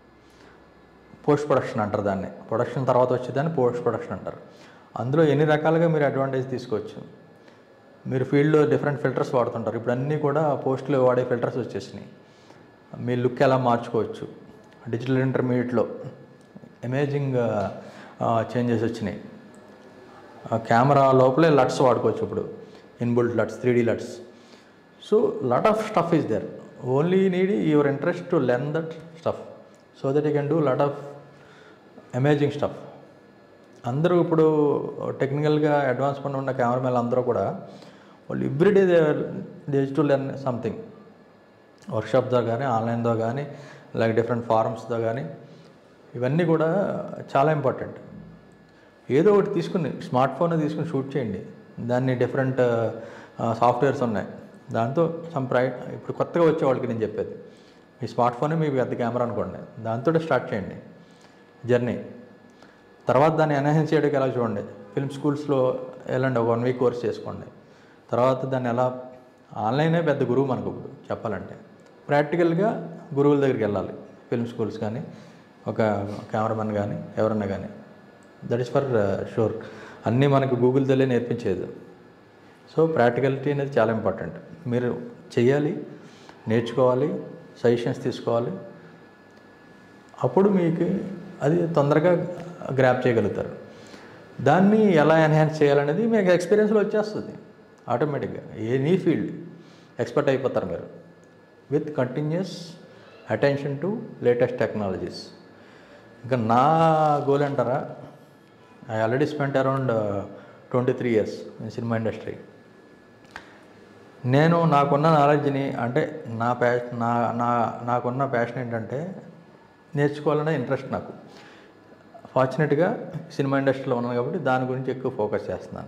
పోస్ట్ ప్రొడక్షన్ అంటారు దాన్ని ప్రొడక్షన్ తర్వాత వచ్చేదాన్ని పోస్ట్ ప్రొడక్షన్ అంటారు అందులో ఎన్ని రకాలుగా మీరు అడ్వాంటేజ్ తీసుకోవచ్చు మీరు ఫీల్డ్లో డిఫరెంట్ ఫిల్టర్స్ వాడుతుంటారు ఇప్పుడు అన్నీ కూడా పోస్ట్లో వాడే ఫిల్టర్స్ వచ్చేసినాయి మీ లుక్ ఎలా మార్చుకోవచ్చు డిజిటల్ ఇంటర్మీడియట్లో అమేజింగ్ చేంజెస్ వచ్చినాయి కెమెరా లోపలే లట్స్ వాడుకోవచ్చు ఇప్పుడు inbuilt LUTs three D LUTs so lot of stuff is there only need your interest to learn that stuff so that you can do lot of amazing stuff అందరూ ఇప్పుడు టెక్నికల్గా advancement ఉన్న cameraman అందరూ కూడా వాళ్ళు everyday they they to learn something వర్క్షాప్తో కానీ ఆన్లైన్తో కానీ లేక డిఫరెంట్ ఫారమ్స్తో కానీ ఇవన్నీ కూడా చాలా ఇంపార్టెంట్ ఏదో ఒకటి తీసుకుని స్మార్ట్ ఫోన్ తీసుకుని షూట్ చేయండి దాన్ని డిఫరెంట్ సాఫ్ట్వేర్స్ ఉన్నాయి దాంతో సమ్ ప్రై ఇప్పుడు కొత్తగా వచ్చే వాళ్ళకి నేను చెప్పేది మీ స్మార్ట్ ఫోనే మీ పెద్ద కెమెరా అనుకోండి దాంతో స్టార్ట్ చేయండి జర్నీ తర్వాత దాన్ని ఎన్హాన్స్ చేయడానికి ఎలా చూడండి ఫిల్మ్ స్కూల్స్లో వెళ్ళండి ఒక వన్ వీక్ కోర్స్ చేసుకోండి తర్వాత దాన్ని ఎలా ఆన్లైనే పెద్ద గురువు మనకు ఇప్పుడు చెప్పాలంటే ప్రాక్టికల్గా గురువుల దగ్గరికి వెళ్ళాలి ఫిల్మ్ స్కూల్స్ కానీ ఒక కెమెరామెన్ కానీ ఎవరన్నా కానీ దట్ ఈస్ ఫర్ షూర్ అన్నీ మనకు గూగుల్ తల్లే నేర్పించేది సో ప్రాక్టికాలిటీ అనేది చాలా ఇంపార్టెంట్ మీరు చెయ్యాలి నేర్చుకోవాలి సజెషన్స్ తీసుకోవాలి అప్పుడు మీకు అది తొందరగా గ్రాప్ చేయగలుగుతారు దాన్ని ఎలా ఎన్హాన్స్ చేయాలనేది మీకు ఎక్స్పీరియన్స్లో వచ్చేస్తుంది ఆటోమేటిక్గా ఎనీ ఫీల్డ్ ఎక్స్పర్ట్ అయిపోతారు మీరు with continuous attention to latest technologies ఇంకా నా గోల్ అంటారా I already spent around twenty three years in cinema industry నేను నాకున్న నాలెడ్జ్ని అంటే నా ప్యా నా నా నాకున్న ప్యాషన్ ఏంటంటే నేర్చుకోవాలనే ఇంట్రెస్ట్ నాకు ఫార్చునేట్గా సినిమా ఇండస్ట్రీలో ఉన్నాను కాబట్టి దాని గురించి ఎక్కువ ఫోకస్ చేస్తున్నాను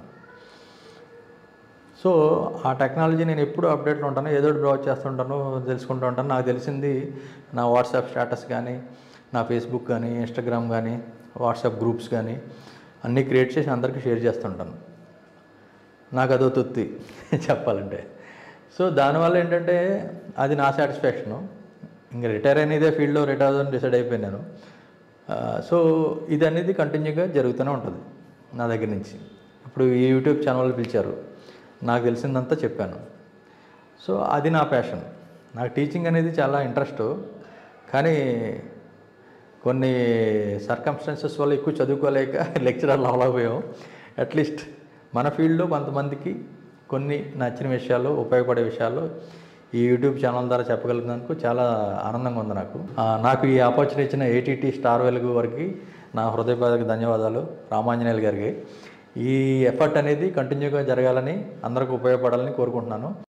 సో ఆ టెక్నాలజీ నేను ఎప్పుడు అప్డేట్లో ఉంటాను ఏదో ఒకటి బ్రౌజ్ చేస్తుంటాను తెలుసుకుంటూ ఉంటాను నాకు తెలిసింది నా వాట్సాప్ స్టేటస్ కానీ నా ఫేస్బుక్ కానీ ఇన్స్టాగ్రామ్ కానీ వాట్సాప్ గ్రూప్స్ కానీ అన్నీ క్రియేట్ చేసి అందరికీ షేర్ చేస్తుంటాను నాకు అదో తొత్తి చెప్పాలంటే సో దానివల్ల ఏంటంటే అది నా సాటిస్ఫాక్షను ఇంకా రిటైర్ అయిన ఇదే ఫీల్డ్లో రిటైర్ అవుదని డిసైడ్ అయిపోయాను నేను ఆ, సో ఇది అనేది కంటిన్యూగా జరుగుతూనే ఉంటుంది నా దగ్గర నుంచి ఇప్పుడు ఈ యూట్యూబ్ ఛానల్ పిలిచారు నాకు తెలిసిందంతా చెప్పాను సో అది నా ప్యాషన్ నాకు టీచింగ్ అనేది చాలా ఇంట్రెస్ట్ కానీ కొన్ని సర్కమ్స్టాన్సెస్ వల్ల ఎక్కువ చదువుకోలేక లెక్చరర్లు అవ్వలేకపోయాం అట్లీస్ట్ మన ఫీల్డ్లో కొంతమందికి కొన్ని నచ్చిన విషయాలు ఉపయోగపడే విషయాలు ఈ యూట్యూబ్ ఛానల్ ద్వారా చెప్పగలిగినందుకు చాలా ఆనందంగా ఉంది నాకు ఆ, నాకు ఈ ఆపర్చునిటీ ఇచ్చిన ఏటీటీ స్టార్ వెలుగు వారికి నా హృదయపూర్వక ధన్యవాదాలు రామాంజనేయులు గారికి ఈ ఎఫర్ట్ అనేది కంటిన్యూగా జరగాలని అందరికి ఉపయోగపడాలని కోరుకుంటున్నాను